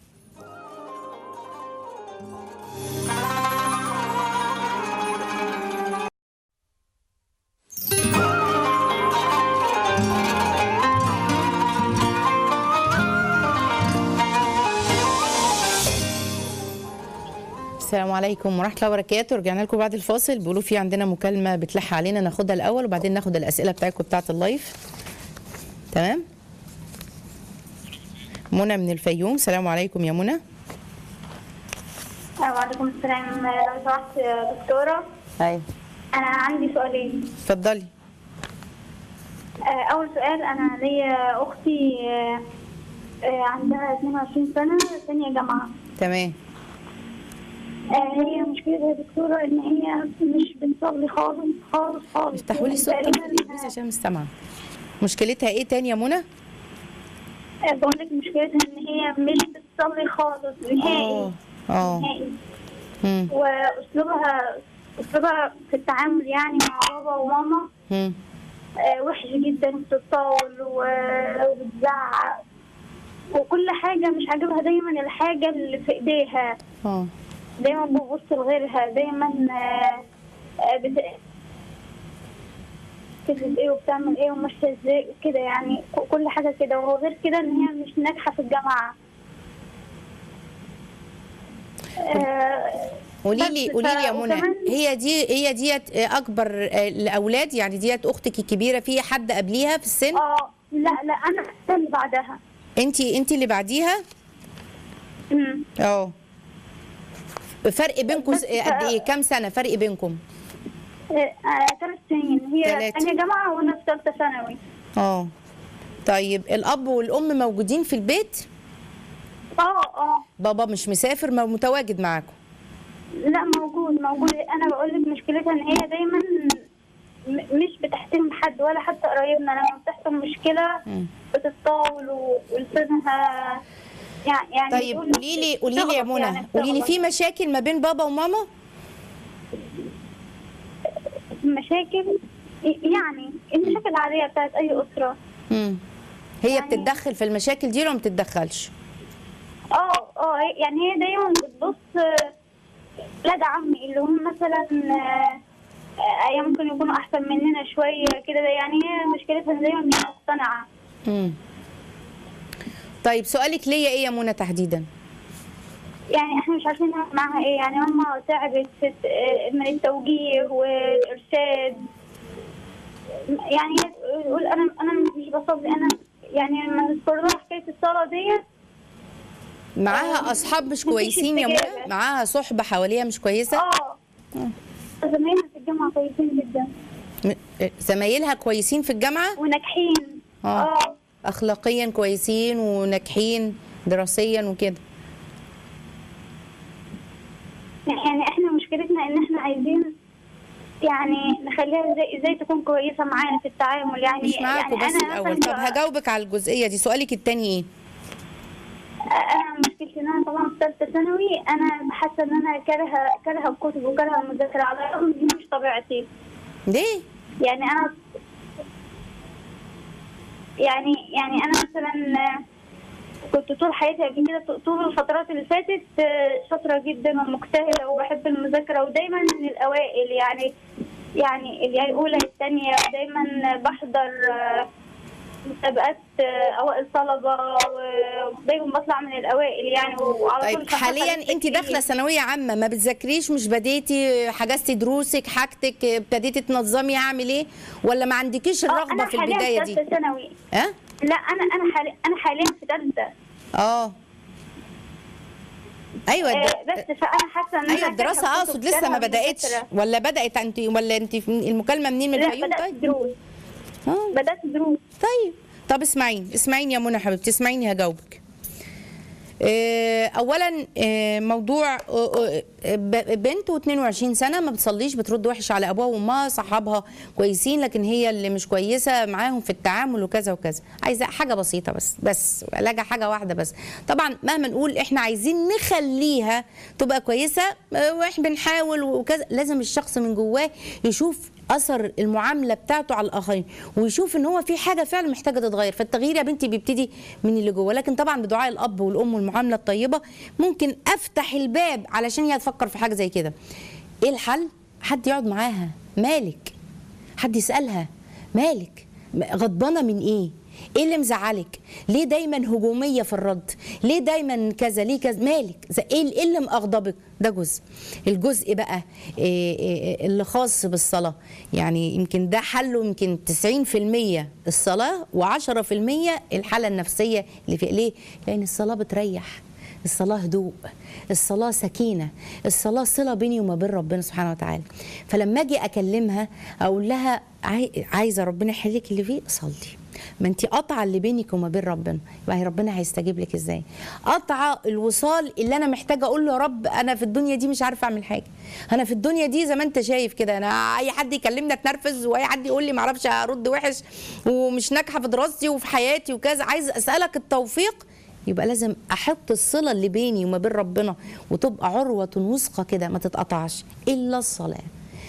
السلام عليكم ورحمه الله وبركاته رجعنا لكم بعد الفاصل بيقولوا في عندنا مكالمه بتلح علينا ناخدها الاول وبعدين ناخد الاسئله بتاعتكم بتاعه اللايف تمام منى من الفيوم السلام عليكم يا منى وعليكم السلام لو سمحت يا دكتورة ايوه أنا عندي سؤالين اتفضلي آه، أول سؤال أنا ليا أختي آه، آه، عندها 22 سنة ثانية جامعة تمام آه، هي مشكلتها يا دكتورة إن هي مش بتصلي خالص خالص خالص افتحوا لي الصوت تقريباً، طبعا بس عشان مستمعه مشكلتها ايه تاني يا منى آه، بقول لك مشكلتها إن هي مش بتصلي خالص نهائي اه اه نهائي مم. وأسلوبها أسلوبها في التعامل يعني مع بابا وماما مم. آه، وحش جدا بتتطاول و- وبتزعق وكل حاجة مش عاجبها دايما الحاجة اللي في ايديها اه دايما بتبص لغيرها دايما آه، آه، بت... كتبت ايه وبتعمل ايه وماشية ازاي كده يعني ك- كل حاجة كده وغير كده ان هي مش ناجحة في الجامعة آه، قولي بس لي ف- قولي لي يا منى وكمان- هي دي هي ديت اكبر آه، الاولاد يعني ديت اختك الكبيره في حد قبليها في السن اه لا لا انا اللي بعدها انت انت اللي بعديها مم. اه فرق بينكم بس قد ايه كام سنه فرق بينكم ثلاث سنين هي تلاتة. ثانية جامعة وأنا في ثالثة ثانوي اه طيب الاب والام موجودين في البيت اه اه بابا مش مسافر ما متواجد معاكم لا موجود موجود أنا بقول لك مشكلتها إن هي دايما م- مش بتحترم حد ولا حتى قرايبنا لما بتحصل مشكلة مم. بتتطاول و- ولسانها يعني يعني طيب بتقول- قولي لي قولي لي يا بتغلط منى يعني قولي لي بتغلط. في مشاكل ما بين بابا وماما مشاكل يعني المشاكل العادية بتاعت أي أسرة مم. هي يعني- بتتدخل في المشاكل دي ولا ما بتتدخلش اه اه يعني هي دايما بتبص آه، ولاد عمي اللي هم مثلا آه، آه، هي ممكن يكونوا احسن مننا شويه كده يعني هي مشكلتها إن دايما مش مقتنعه مم. طيب سؤالك ليا ايه يا منى تحديدا يعني احنا مش عارفين نعمل معاها ايه يعني ماما تعبت في الت- آه، من التوجيه والارشاد يعني هي تقول انا انا مش بصلي انا يعني لما نذكر لها حكايه الصلاه ديت معاها آه، اصحاب مش مفيش كويسين يا منى استجابة. معاها صحبه حواليها مش كويسه اه زمايلها في الجامعه كويسين جدا م- زمايلها كويسين في الجامعه وناجحين آه. اه اخلاقيا كويسين وناجحين دراسيا وكده يعني احنا مشكلتنا ان احنا عايزين يعني نخليها ازاي ازاي تكون كويسه معانا في التعامل يعني مش معاكم يعني بس أنا الاول مثلاً طب هجاوبك على الجزئيه دي سؤالك التاني ايه انا مشكلتي ان انا طبعا في ثالثه ثانوي انا حاسه ان انا كارهه كارهه الكتب وكارهه المذاكره على الرغم ان دي مش طبيعتي ليه يعني انا يعني يعني انا مثلا كنت طول حياتي قبل كده طول الفترات اللي فاتت آه، شاطره جدا ومجتهده وبحب المذاكره ودايما من الاوائل يعني يعني اللي هي الاولى الثانيه ودايما بحضر آه، مسابقات آه، اوائل طلبه ودايما بطلع من الاوائل يعني وعلى طيب طول شغالة حاليا انت بالتكريم. داخله ثانويه عامه ما بتذاكريش مش بديتي حجزتي دروسك حاجتك ابتديتي تنظمي اعمل ايه ولا ما عندكيش آه، الرغبه أنا في حالياً البدايه دي ثالثة ثانوي ها لا انا انا حاليا انا حاليا في ثالثه اه ايوه الد- آه، بس فانا حاسه ان ايوه أنا الدراسه كارهة اقصد الكتب، لسه ما كارهة بداتش المذاكرة. ولا بدات انت ولا انت في المكالمه منين من لا الفيوم بدات طيب دروس اه بدات دروس طيب طب اسمعيني اسمعيني يا منى حبيبتي اسمعيني هجاوبك آه، اولا آه، موضوع آه، آه، ب- بنت و22 سنه ما بتصليش بترد وحش على ابوها وامها صحابها كويسين لكن هي اللي مش كويسه معاهم في التعامل وكذا وكذا عايزه حاجه بسيطه بس بس علاجها حاجه واحده بس طبعا مهما نقول احنا عايزين نخليها تبقى كويسه آه، واحنا بنحاول وكذا لازم الشخص من جواه يشوف اثر المعامله بتاعته على الاخرين ويشوف ان هو في حاجه فعلا محتاجه تتغير فالتغيير يا بنتي بيبتدي من اللي جوه لكن طبعا بدعاء الاب والام والمعامله الطيبه ممكن افتح الباب علشان هي تفكر في حاجه زي كده ايه الحل حد يقعد معاها مالك حد يسالها مالك غضبانه من ايه ايه اللي مزعلك ليه دايما هجوميه في الرد ليه دايما كذا ليه كذا مالك ز- ايه إيه اللي مغضبك ده جزء الجزء بقى إيه إيه اللي خاص بالصلاه يعني يمكن ده حله يمكن 90% الصلاه و10% الحاله النفسيه اللي في ليه لان الصلاه بتريح الصلاه هدوء الصلاه سكينه الصلاه صله بيني وما بين ربنا سبحانه وتعالى فلما اجي اكلمها اقول لها عاي- عايزه ربنا يحلك اللي فيه صلي ما انت قطعه اللي بينك وما بين ربنا يبقى هي ربنا هيستجيب لك ازاي قطعه الوصال اللي انا محتاجه اقول له يا رب انا في الدنيا دي مش عارفه اعمل حاجه انا في الدنيا دي زي ما انت شايف كده انا اي حد يكلمني اتنرفز واي حد يقول لي ما اعرفش ارد وحش ومش ناجحه في دراستي وفي حياتي وكذا عايز اسالك التوفيق يبقى لازم احط الصله اللي بيني وما بين ربنا وتبقى عروه وثقه كده ما تتقطعش الا الصلاه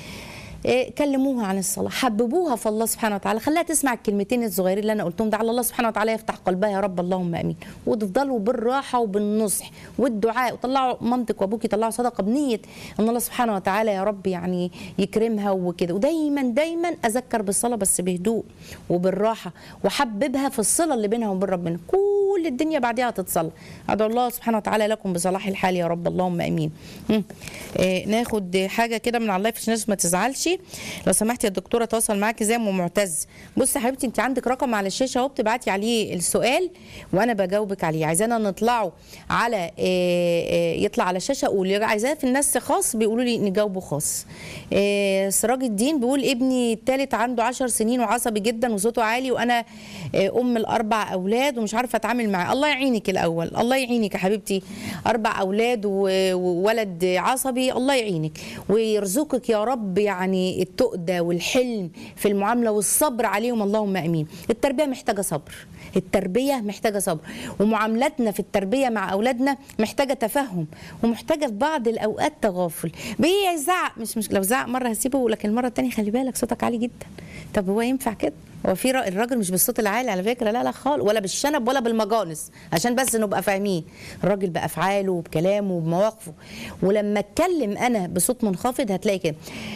إيه، كلموها عن الصلاة حببوها في الله سبحانه وتعالى خليها تسمع الكلمتين الصغيرين اللي أنا قلتهم ده على الله سبحانه وتعالى يفتح قلبها يا رب اللهم أمين وتفضلوا بالراحة وبالنصح والدعاء وطلعوا مامتك وأبوك يطلعوا صدقة بنية أن الله سبحانه وتعالى يا رب يعني يكرمها وكده ودايما دايما أذكر بالصلاة بس بهدوء وبالراحة وحببها في الصلة اللي بينها وبين ربنا كل الدنيا بعدها هتتصلى أدعو الله سبحانه وتعالى لكم بصلاح الحال يا رب اللهم أمين مم. إيه، ناخد حاجة كده من على اللايف عشان الناس ما تزعلش لو سمحتي يا دكتوره تواصل معاكي زي ام معتز بصي يا حبيبتي انت عندك رقم على الشاشه اهو بتبعتي عليه السؤال وانا بجاوبك عليه عايزانا نطلعه على إيه، إيه، يطلع على الشاشه اقول عايزاه في الناس خاص بيقولوا لي نجاوبه خاص إيه، سراج الدين بيقول ابني الثالث عنده 10 سنين وعصبي جدا وصوته عالي وانا إيه، ام الاربع اولاد ومش عارفه اتعامل معاه الله يعينك الاول الله يعينك يا حبيبتي اربع اولاد و- وولد عصبي الله يعينك ويرزقك يا رب يعني التؤدى والحلم في المعامله والصبر عليهم اللهم امين التربيه محتاجه صبر التربيه محتاجه صبر ومعاملتنا في التربيه مع اولادنا محتاجه تفهم ومحتاجه في بعض الاوقات تغافل بيزعق مش مش لو زعق مره هسيبه لكن المره الثانيه خلي بالك صوتك عالي جدا طب هو ينفع كده هو في را- الراجل مش بالصوت العالي على فكره لا لا خالص ولا بالشنب ولا بالمجانس عشان بس نبقى فاهمين الراجل بافعاله وبكلامه وبمواقفه ولما اتكلم انا بصوت منخفض هتلاقي كده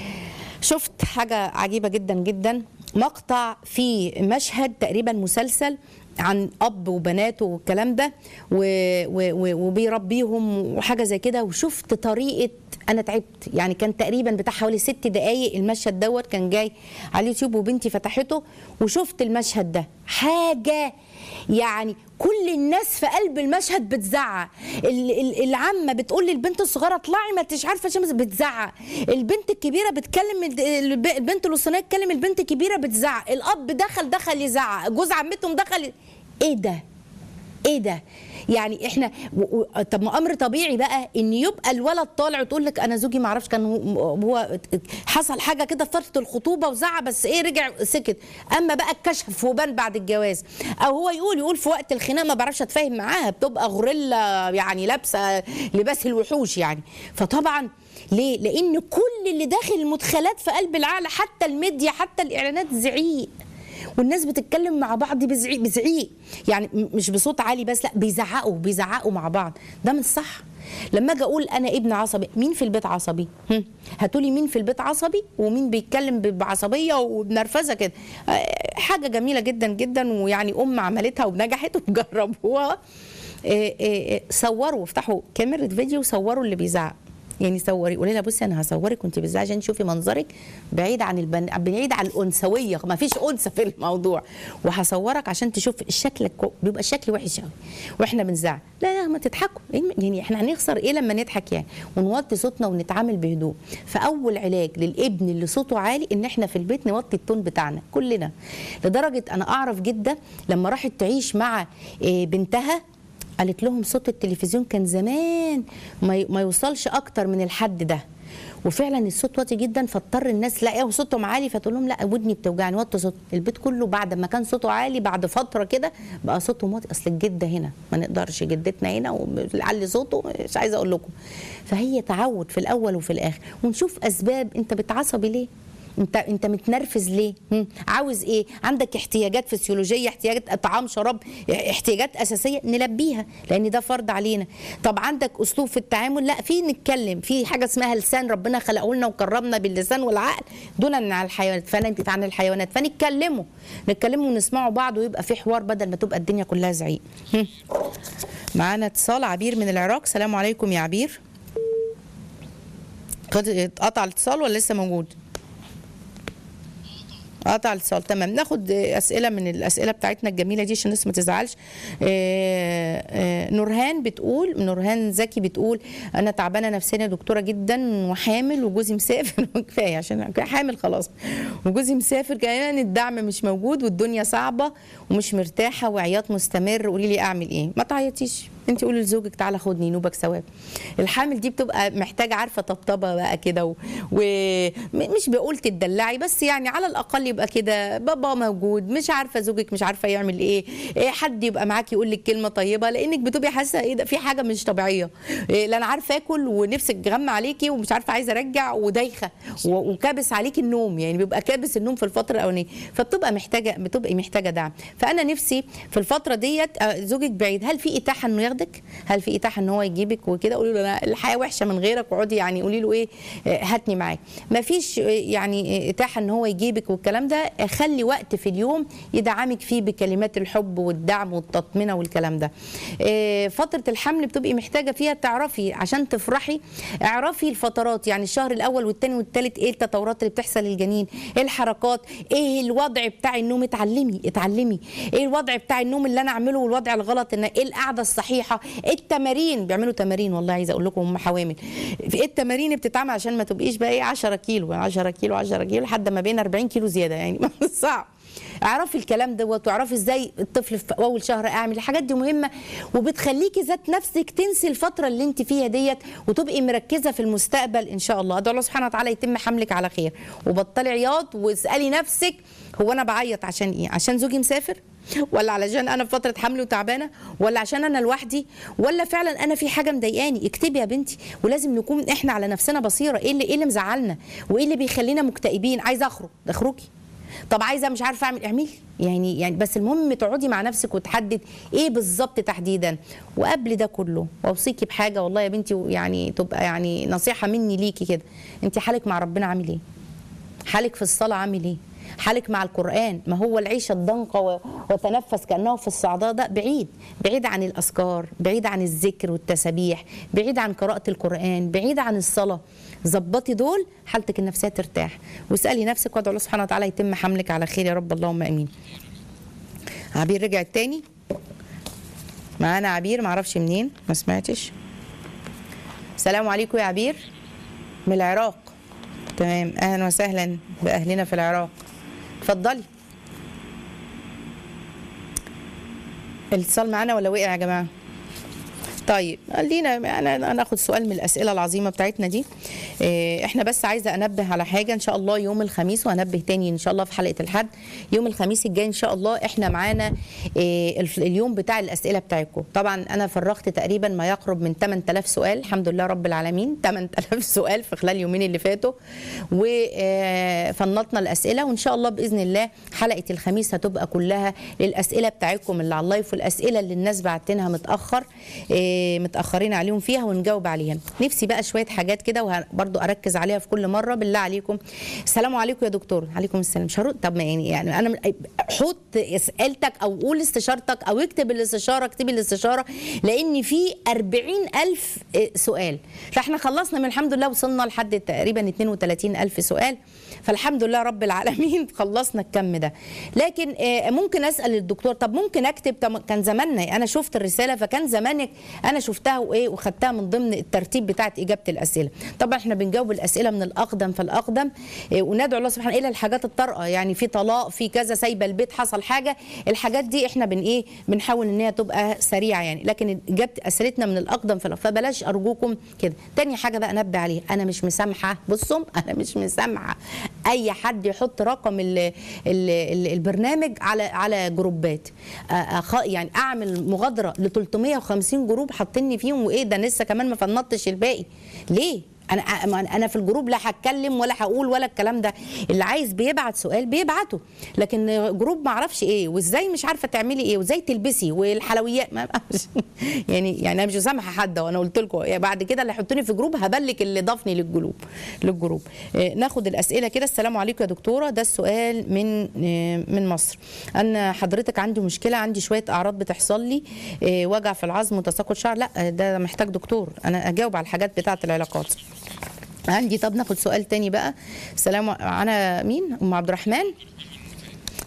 شفت حاجة عجيبة جدا جدا مقطع في مشهد تقريبا مسلسل عن اب وبناته والكلام ده و... و... و... وبيربيهم وحاجه زي كده وشفت طريقه انا تعبت يعني كان تقريبا بتاع حوالي ست دقايق المشهد دوت كان جاي على اليوتيوب وبنتي فتحته وشفت المشهد ده حاجه يعني كل الناس في قلب المشهد بتزعق ال- ال- العمه بتقول للبنت الصغيره اطلعي ما انتش عارفه شمس بتزعق البنت الكبيره بتكلم الد- الب- البنت الوسطانيه تكلم البنت الكبيره بتزعق الاب دخل دخل يزعق جوز عمتهم دخل ي- ايه ده ايه ده يعني احنا و... و... طب ما امر طبيعي بقى ان يبقى الولد طالع وتقول لك انا زوجي ما اعرفش كان هو- هو حصل حاجه كده في فتره الخطوبه وزعق بس ايه رجع سكت اما بقى الكشف وبان بعد الجواز او هو يقول يقول في وقت الخناق ما بعرفش اتفاهم معاها بتبقى غوريلا يعني لابسه لباس الوحوش يعني فطبعا ليه لان كل اللي داخل المدخلات في قلب العقل حتى الميديا حتى الاعلانات زعيق والناس بتتكلم مع بعض بزعيق بزعيق يعني م- مش بصوت عالي بس لا بيزعقوا بيزعقوا مع بعض ده مش صح لما اجي اقول انا ابن عصبي مين في البيت عصبي هم؟ هاتولي مين في البيت عصبي ومين بيتكلم ب- بعصبيه وبنرفزه كده آه، حاجه جميله جدا جدا ويعني ام عملتها ونجحت وجربوها آه، آه، آه، صوروا افتحوا كاميرا فيديو وصوروا اللي بيزعق يعني صوري قولي لها بصي انا هصورك وانت بتزعقي عشان تشوفي منظرك بعيد عن البن... بعيد عن الانثويه ما فيش انثى في الموضوع وهصورك عشان تشوف الشكل كو- بيبقى الشكل وحش قوي واحنا بنزعق لا لا ما تضحكوا إيه الم- يعني احنا هنخسر ايه لما نضحك يعني ونوطي صوتنا ونتعامل بهدوء فاول علاج للابن اللي صوته عالي ان احنا في البيت نوطي التون بتاعنا كلنا لدرجه انا اعرف جده لما راحت تعيش مع إيه، بنتها قالت لهم صوت التلفزيون كان زمان ما ي- ما يوصلش اكتر من الحد ده وفعلا الصوت واطي جدا فاضطر الناس لاقيه صوتهم عالي فتقول لهم لا ودني بتوجعني وطي صوت البيت كله بعد ما كان صوته عالي بعد فتره كده بقى صوتهم واطي اصل الجده هنا ما نقدرش جدتنا هنا وعلي صوته مش عايزه اقول لكم فهي تعود في الاول وفي الاخر ونشوف اسباب انت بتعصبي ليه انت انت متنرفز ليه هم؟ عاوز ايه عندك احتياجات فسيولوجيه احتياجات طعام شراب احتياجات اساسيه نلبيها لان ده فرض علينا طب عندك اسلوب في التعامل لا في نتكلم في حاجه اسمها لسان ربنا خلقه لنا وكرمنا باللسان والعقل دون عن الحيوانات فننتج عن الحيوانات فنتكلموا نتكلموا ونسمعوا بعض ويبقى في حوار بدل ما تبقى الدنيا كلها زعيق هم. معانا اتصال عبير من العراق سلام عليكم يا عبير قد- اتقطع الاتصال ولا لسه موجود قطع الاتصال تمام ناخد آه، اسئله من الاسئله بتاعتنا الجميله دي عشان الناس ما تزعلش آه، آه، نورهان بتقول نورهان زكي بتقول انا تعبانه نفسيا يا دكتوره جدا وحامل وجوزي مسافر كفايه عشان حامل خلاص وجوزي مسافر كمان الدعم مش موجود والدنيا صعبه ومش مرتاحه وعياط مستمر قولي لي اعمل ايه ما تعيطيش انت قولي لزوجك تعالى خدني نوبك ثواب الحامل دي بتبقى محتاجه عارفه طبطبه بقى كده ومش بقول تدلعي بس يعني على الاقل يبقى كده بابا موجود مش عارفه زوجك مش عارفه يعمل ايه, إيه حد يبقى معاكي يقول لك كلمه طيبه لانك بتبقي حاسه ايه ده في حاجه مش طبيعيه إيه لا انا عارفه اكل ونفسك غم عليكي ومش عارفه عايزه ارجع ودايخه و- وكابس عليكي النوم يعني بيبقى كابس النوم في الفتره الاولانيه فبتبقى محتاجه بتبقي محتاجه دعم فانا نفسي في الفتره ديت آه، زوجك بعيد هل في اتاحه انه ياخدك هل في اتاحه ان هو يجيبك وكده قولي له انا الحياه وحشه من غيرك واقعدي يعني قولي له ايه آه، هاتني معاك ما فيش يعني اتاحه ان هو يجيبك والكلام ده آه، خلي وقت في اليوم يدعمك فيه بكلمات الحب والدعم والتطمينه والكلام ده آه، فتره الحمل بتبقي محتاجه فيها تعرفي عشان تفرحي اعرفي الفترات يعني الشهر الاول والثاني والثالث ايه التطورات اللي بتحصل للجنين ايه الحركات ايه الوضع بتاع النوم اتعلمي اتعلمي ايه الوضع بتاع النوم اللي انا اعمله والوضع الغلط ان ايه القعده الصحيحه إيه التمارين بيعملوا تمارين والله عايزه اقول لكم هم حوامل في ايه التمارين اللي بتتعمل عشان ما تبقيش بقى ايه 10 كيلو 10 كيلو 10 كيلو لحد ما بين 40 كيلو زياده يعني صعب اعرفي الكلام دوت واعرفي ازاي الطفل في اول شهر اعمل الحاجات دي مهمه وبتخليكي ذات نفسك تنسي الفتره اللي انت فيها ديت وتبقي مركزه في المستقبل ان شاء الله ادعو الله سبحانه وتعالى يتم حملك على خير وبطلي عياط واسالي نفسك هو انا بعيط عشان ايه عشان زوجي مسافر ولا علشان انا في فتره حمل وتعبانه ولا عشان انا لوحدي ولا فعلا انا في حاجه مضايقاني اكتبي يا بنتي ولازم نكون احنا على نفسنا بصيره ايه اللي ايه اللي مزعلنا وايه اللي بيخلينا مكتئبين عايزه اخرج اخرجي طب عايزه مش عارفه اعمل اعملي يعني يعني بس المهم تقعدي مع نفسك وتحدد ايه بالظبط تحديدا وقبل ده كله واوصيكي بحاجه والله يا بنتي يعني تبقى يعني نصيحه مني ليكي كده انت حالك مع ربنا عامل ايه حالك في الصلاه عامل ايه حالك مع القرآن ما هو العيشة الضنقة و- وتنفس كأنه في الصعداء ده بعيد بعيد عن الأذكار بعيد عن الذكر والتسابيح بعيد عن قراءة القرآن بعيد عن الصلاة ظبطي دول حالتك النفسية ترتاح واسألي نفسك وادعو الله سبحانه وتعالى يتم حملك على خير يا رب اللهم امين عبير رجعت تاني معانا عبير معرفش منين ما سمعتش السلام عليكم يا عبير من العراق تمام اهلا وسهلا باهلنا في العراق اتفضلي الاتصال معانا ولا وقع يا جماعه طيب خلينا انا انا اخد سؤال من الاسئله العظيمه بتاعتنا دي إيه، احنا بس عايزه انبه على حاجه ان شاء الله يوم الخميس وهنبه تاني ان شاء الله في حلقه الحد يوم الخميس الجاي ان شاء الله احنا معانا إيه، الف- اليوم بتاع الاسئله بتاعتكم طبعا انا فرغت تقريبا ما يقرب من 8000 سؤال الحمد لله رب العالمين 8000 سؤال في خلال يومين اللي فاتوا وفنطنا الاسئله وان شاء الله باذن الله حلقه الخميس هتبقى كلها للاسئله بتاعتكم اللي على اللايف والاسئله اللي الناس بعتنها متاخر إيه، متاخرين عليهم فيها ونجاوب عليها نفسي بقى شويه حاجات كده وبرضو اركز عليها في كل مره بالله عليكم السلام عليكم يا دكتور عليكم السلام مش هرد طب ما يعني يعني انا حط اسئلتك او قول استشارتك او اكتب الاستشاره اكتبي الاستشاره لان في 40000 سؤال فاحنا خلصنا من الحمد لله وصلنا لحد تقريبا 32000 سؤال فالحمد لله رب العالمين خلصنا الكم ده لكن آه، ممكن اسال الدكتور طب ممكن اكتب طب كان زماننا انا شفت الرساله فكان زمانك انا شفتها وايه وخدتها من ضمن الترتيب بتاعت اجابه الاسئله طبعا احنا بنجاوب الاسئله من الاقدم فالاقدم آه، وندعو الله سبحانه الى الحاجات الطارئه يعني في طلاق في كذا سايبه البيت حصل حاجه الحاجات دي احنا بن ايه بنحاول ان هي تبقى سريعه يعني لكن اجابه اسئلتنا من الاقدم في الأ- فبلاش ارجوكم كده تاني حاجه بقى نبه عليها انا مش مسامحه بصوا انا مش مسامحه اي حد يحط رقم ال ال ال البرنامج على على جروبات أ- أخ- يعني اعمل مغادره ل 350 جروب حاطيني فيهم وايه ده لسه كمان ما فنطتش الباقي ليه انا انا في الجروب لا هتكلم ولا هقول ولا الكلام ده اللي عايز بيبعت سؤال بيبعته لكن جروب ما اعرفش ايه وازاي مش عارفه تعملي ايه وازاي تلبسي والحلويات ما يعني يعني انا مش مسامحه حد وانا قلت لكم يعني بعد كده اللي يحطوني في جروب هبلك اللي ضافني للجروب للجروب آه، ناخد الاسئله كده السلام عليكم يا دكتوره ده السؤال من آه، من مصر انا حضرتك عندي مشكله عندي شويه اعراض بتحصل لي آه، وجع في العظم وتساقط شعر لا ده محتاج دكتور انا اجاوب على الحاجات بتاعه العلاقات عندي طب ناخد سؤال تاني بقى سلام انا مين ام عبد الرحمن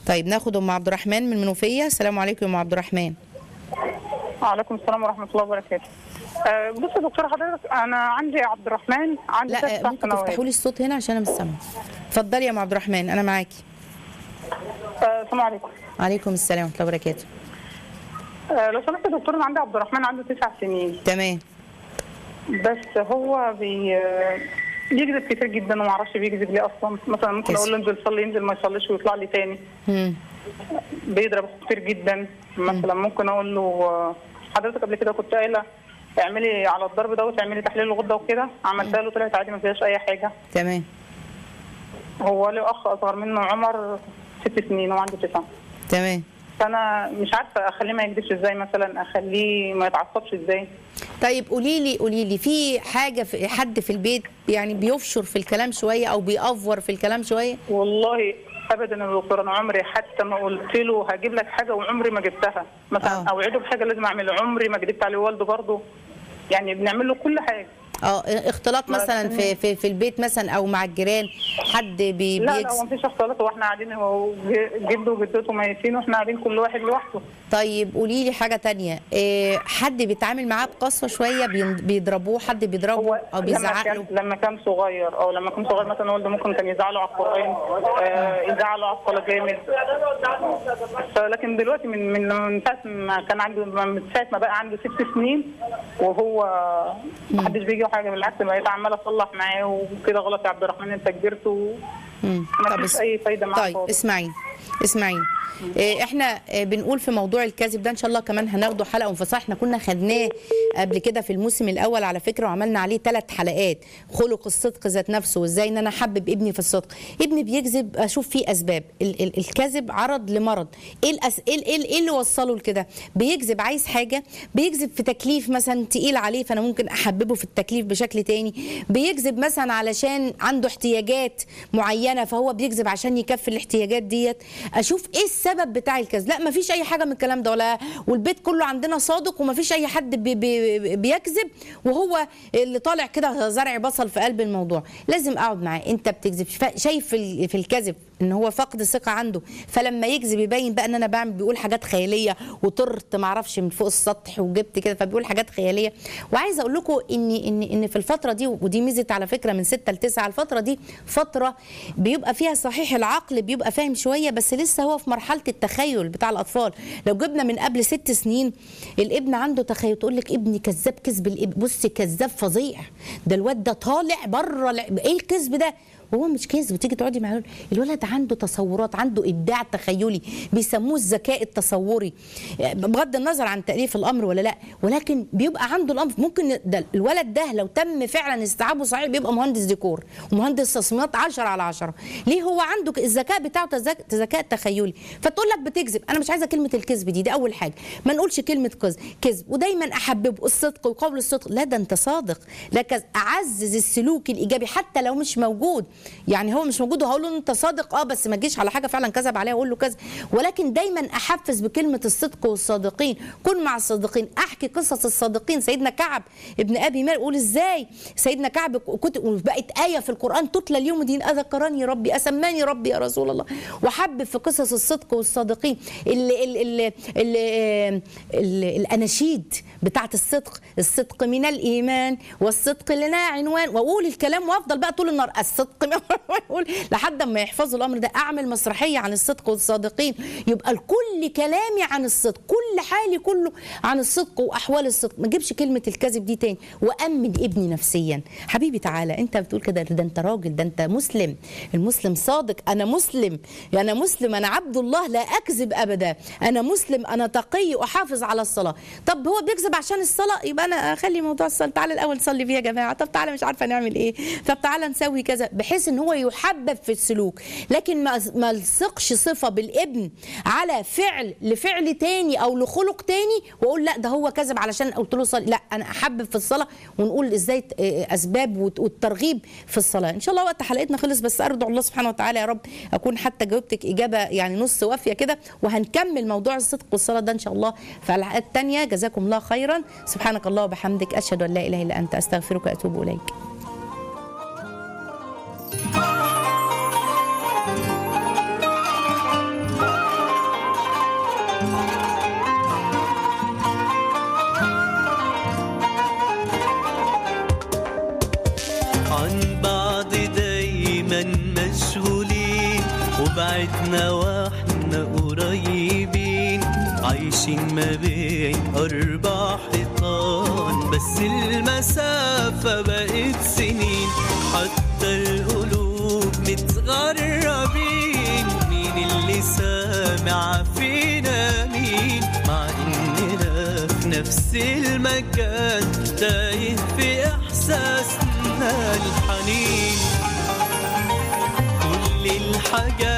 طيب ناخد ام عبد الرحمن من المنوفيه السلام عليكم يا ام عبد الرحمن وعليكم السلام ورحمة الله وبركاته. أه بص يا دكتورة حضرتك أنا عندي عبد الرحمن عندي لا تسع ممكن تفتحوا سنوات. لي الصوت هنا عشان انا مش سامعه اتفضلي يا ام عبد الرحمن انا معاكي أه، السلام عليكم. عليكم السلام ورحمه الله وبركاته أه لو سمحت يا دكتور أنا عندي عبد الرحمن عنده تسع سنين تمام بس هو بي آه، بيكذب كتير جدا وما اعرفش بيكذب ليه اصلا مثلا ممكن كذب. اقول له انزل صلي ينزل ما يصليش ويطلع لي تاني مم. بيضرب كتير جدا مثلا ممكن اقول له آه، حضرتك قبل كده كنت قايله اعملي على الضرب دوت اعملي تحليل الغده وكده عملتها له طلعت عادي ما فيهاش اي حاجه تمام هو له اخ اصغر منه عمر ست سنين وعنده تسعه تمام فانا مش عارفه اخليه ما يكذبش ازاي مثلا اخليه ما يتعصبش ازاي طيب قولي لي قولي لي في حاجه في حد في البيت يعني بيفشر في الكلام شويه او بيأفور في الكلام شويه والله ابدا يا دكتور انا عمري حتى ما قلت له هجيب لك حاجه وعمري ما جبتها مثلا آه. اوعده بحاجه لازم اعملها عمري ما كدبت عليه والده برضه يعني بنعمل له كل حاجه اه اختلاط ما مثلا في في في البيت مثلا او مع الجيران حد بي لا لا هو بيكس مفيش اختلاط هو احنا قاعدين هو جده وجدته ميتين واحنا قاعدين كل واحد لوحده طيب قولي لي حاجه تانية إيه حد بيتعامل معاه بقسوه شويه بين- بيضربوه حد بيضربه هو او لما بيزعق كان له لما كان صغير او لما كان صغير مثلا والده ممكن كان يزعله على القران آه يزعله على الصلاه جامد لكن دلوقتي من من من ساعه ما كان عنده من ساعه ما بقى عنده ست سنين وهو ما حدش بيجي له حاجه بالعكس بقيت عماله اصلح معاه وكده غلط يا عبد الرحمن انت كبرت وما مم. طب فيش اس- اي فايده معاه طيب خالص. اسمعيني اسمعيني إيه، احنا إيه، بنقول في موضوع الكذب ده ان شاء الله كمان هناخده حلقه منفصله احنا كنا خدناه قبل كده في الموسم الاول على فكره وعملنا عليه ثلاث حلقات خلق الصدق ذات نفسه وازاي ان انا احبب ابني في الصدق ابني بيكذب اشوف فيه اسباب ال- ال- الكذب عرض لمرض ايه الأس... ايه ايه إيه اللي وصله لكده بيكذب عايز حاجه بيكذب في تكليف مثلا تقيل عليه فانا ممكن احببه في التكليف بشكل تاني بيكذب مثلا علشان عنده احتياجات معينه فهو بيكذب عشان يكفي الاحتياجات ديت اشوف ايه السبب بتاع الكذب لا مفيش اي حاجه من الكلام ده ولا والبيت كله عندنا صادق ومفيش اي حد بي بي بيكذب وهو اللي طالع كده زرع بصل في قلب الموضوع لازم اقعد معاه انت بتكذب فا- شايف في ال- في الكذب ان هو فقد ثقه عنده فلما يكذب يبين بقى ان انا بعمل بيقول حاجات خياليه وطرت معرفش من فوق السطح وجبت كده فبيقول حاجات خياليه وعايزه اقول لكم ان ان ان في الفتره دي ودي ميزه على فكره من 6 ل 9 الفتره دي فتره بيبقى فيها صحيح العقل بيبقى فاهم شويه بس لسه هو في مرحله التخيل بتاع الاطفال لو جبنا من قبل ست سنين الابن عنده تخيل تقول لك ابني كذاب كذب الإب- بصي كذاب فظيع ده الواد ده طالع بره لعب. ايه الكذب ده وهو مش كذب تيجي تقعدي معاه الولد عنده تصورات عنده ابداع تخيلي بيسموه الذكاء التصوري بغض النظر عن تاليف الامر ولا لا ولكن بيبقى عنده الامر ممكن ده الولد ده لو تم فعلا استيعابه صحيح بيبقى مهندس ديكور ومهندس تصميمات 10 على 10 ليه هو عنده ك- الذكاء بتاعه تذك- ذكاء تخيلي فتقول لك بتكذب انا مش عايزه كلمه الكذب دي دي اول حاجه ما نقولش كلمه كذب كذب ودايما احببه الصدق وقول الصدق لا ده انت صادق لا كذب اعزز السلوك الايجابي حتى لو مش موجود يعني هو مش موجود وهقول له انت صادق اه بس ما تجيش على حاجه فعلا كذب عليها واقول له كذا ولكن دايما احفز بكلمه الصدق والصادقين كن مع الصادقين احكي قصص الصادقين سيدنا كعب ابن ابي مالك يقول ازاي سيدنا كعب كتب وبقت ايه في القران تتلى اليوم دين اذكرني ربي اسماني ربي يا رسول الله وحبب في قصص الصدق والصادقين ال ال ال ال ال الاناشيد بتاعت الصدق الصدق من الايمان والصدق لنا عنوان واقول الكلام وافضل بقى طول النهار الصدق من واقول لحد ما يحفظوا الامر ده اعمل مسرحيه عن الصدق والصادقين يبقى الكل كلامي عن الصدق كل حالي كله عن الصدق واحوال الصدق ما اجيبش كلمه الكذب دي تاني وامن ابني نفسيا حبيبي تعالى انت بتقول كده ده انت راجل ده انت مسلم المسلم صادق انا مسلم انا مسلم انا عبد الله لا اكذب ابدا انا مسلم انا تقي احافظ على الصلاه طب هو بيكذب عشان الصلاه يبقى انا اخلي موضوع الصلاه تعالى الاول نصلي فيها يا جماعه طب تعالى مش عارفه نعمل ايه طب تعالى نسوي كذا بحيث ان هو يحبب في السلوك لكن ما ما الصقش صفه بالابن على فعل لفعل تاني او لخلق تاني واقول لا ده هو كذب علشان قلت له صلي لا انا احبب في الصلاه ونقول ازاي ت- اسباب وت- والترغيب في الصلاه ان شاء الله وقت حلقتنا خلص بس ارجو الله سبحانه وتعالى يا رب اكون حتى جاوبتك اجابه يعني نص وافيه كده وهنكمل موضوع الصدق والصلاه ده ان شاء الله في الحلقات الثانيه جزاكم الله خيرا سبحانك الله وبحمدك اشهد ان لا اله الا انت استغفرك واتوب اليك بعدنا واحنا قريبين عايشين ما بين أربع حيطان بس المسافة بقت سنين حتى القلوب متغربين مين اللي سامع فينا مين مع إننا في نفس المكان تايه في إحساسنا الحنين كل الحاجات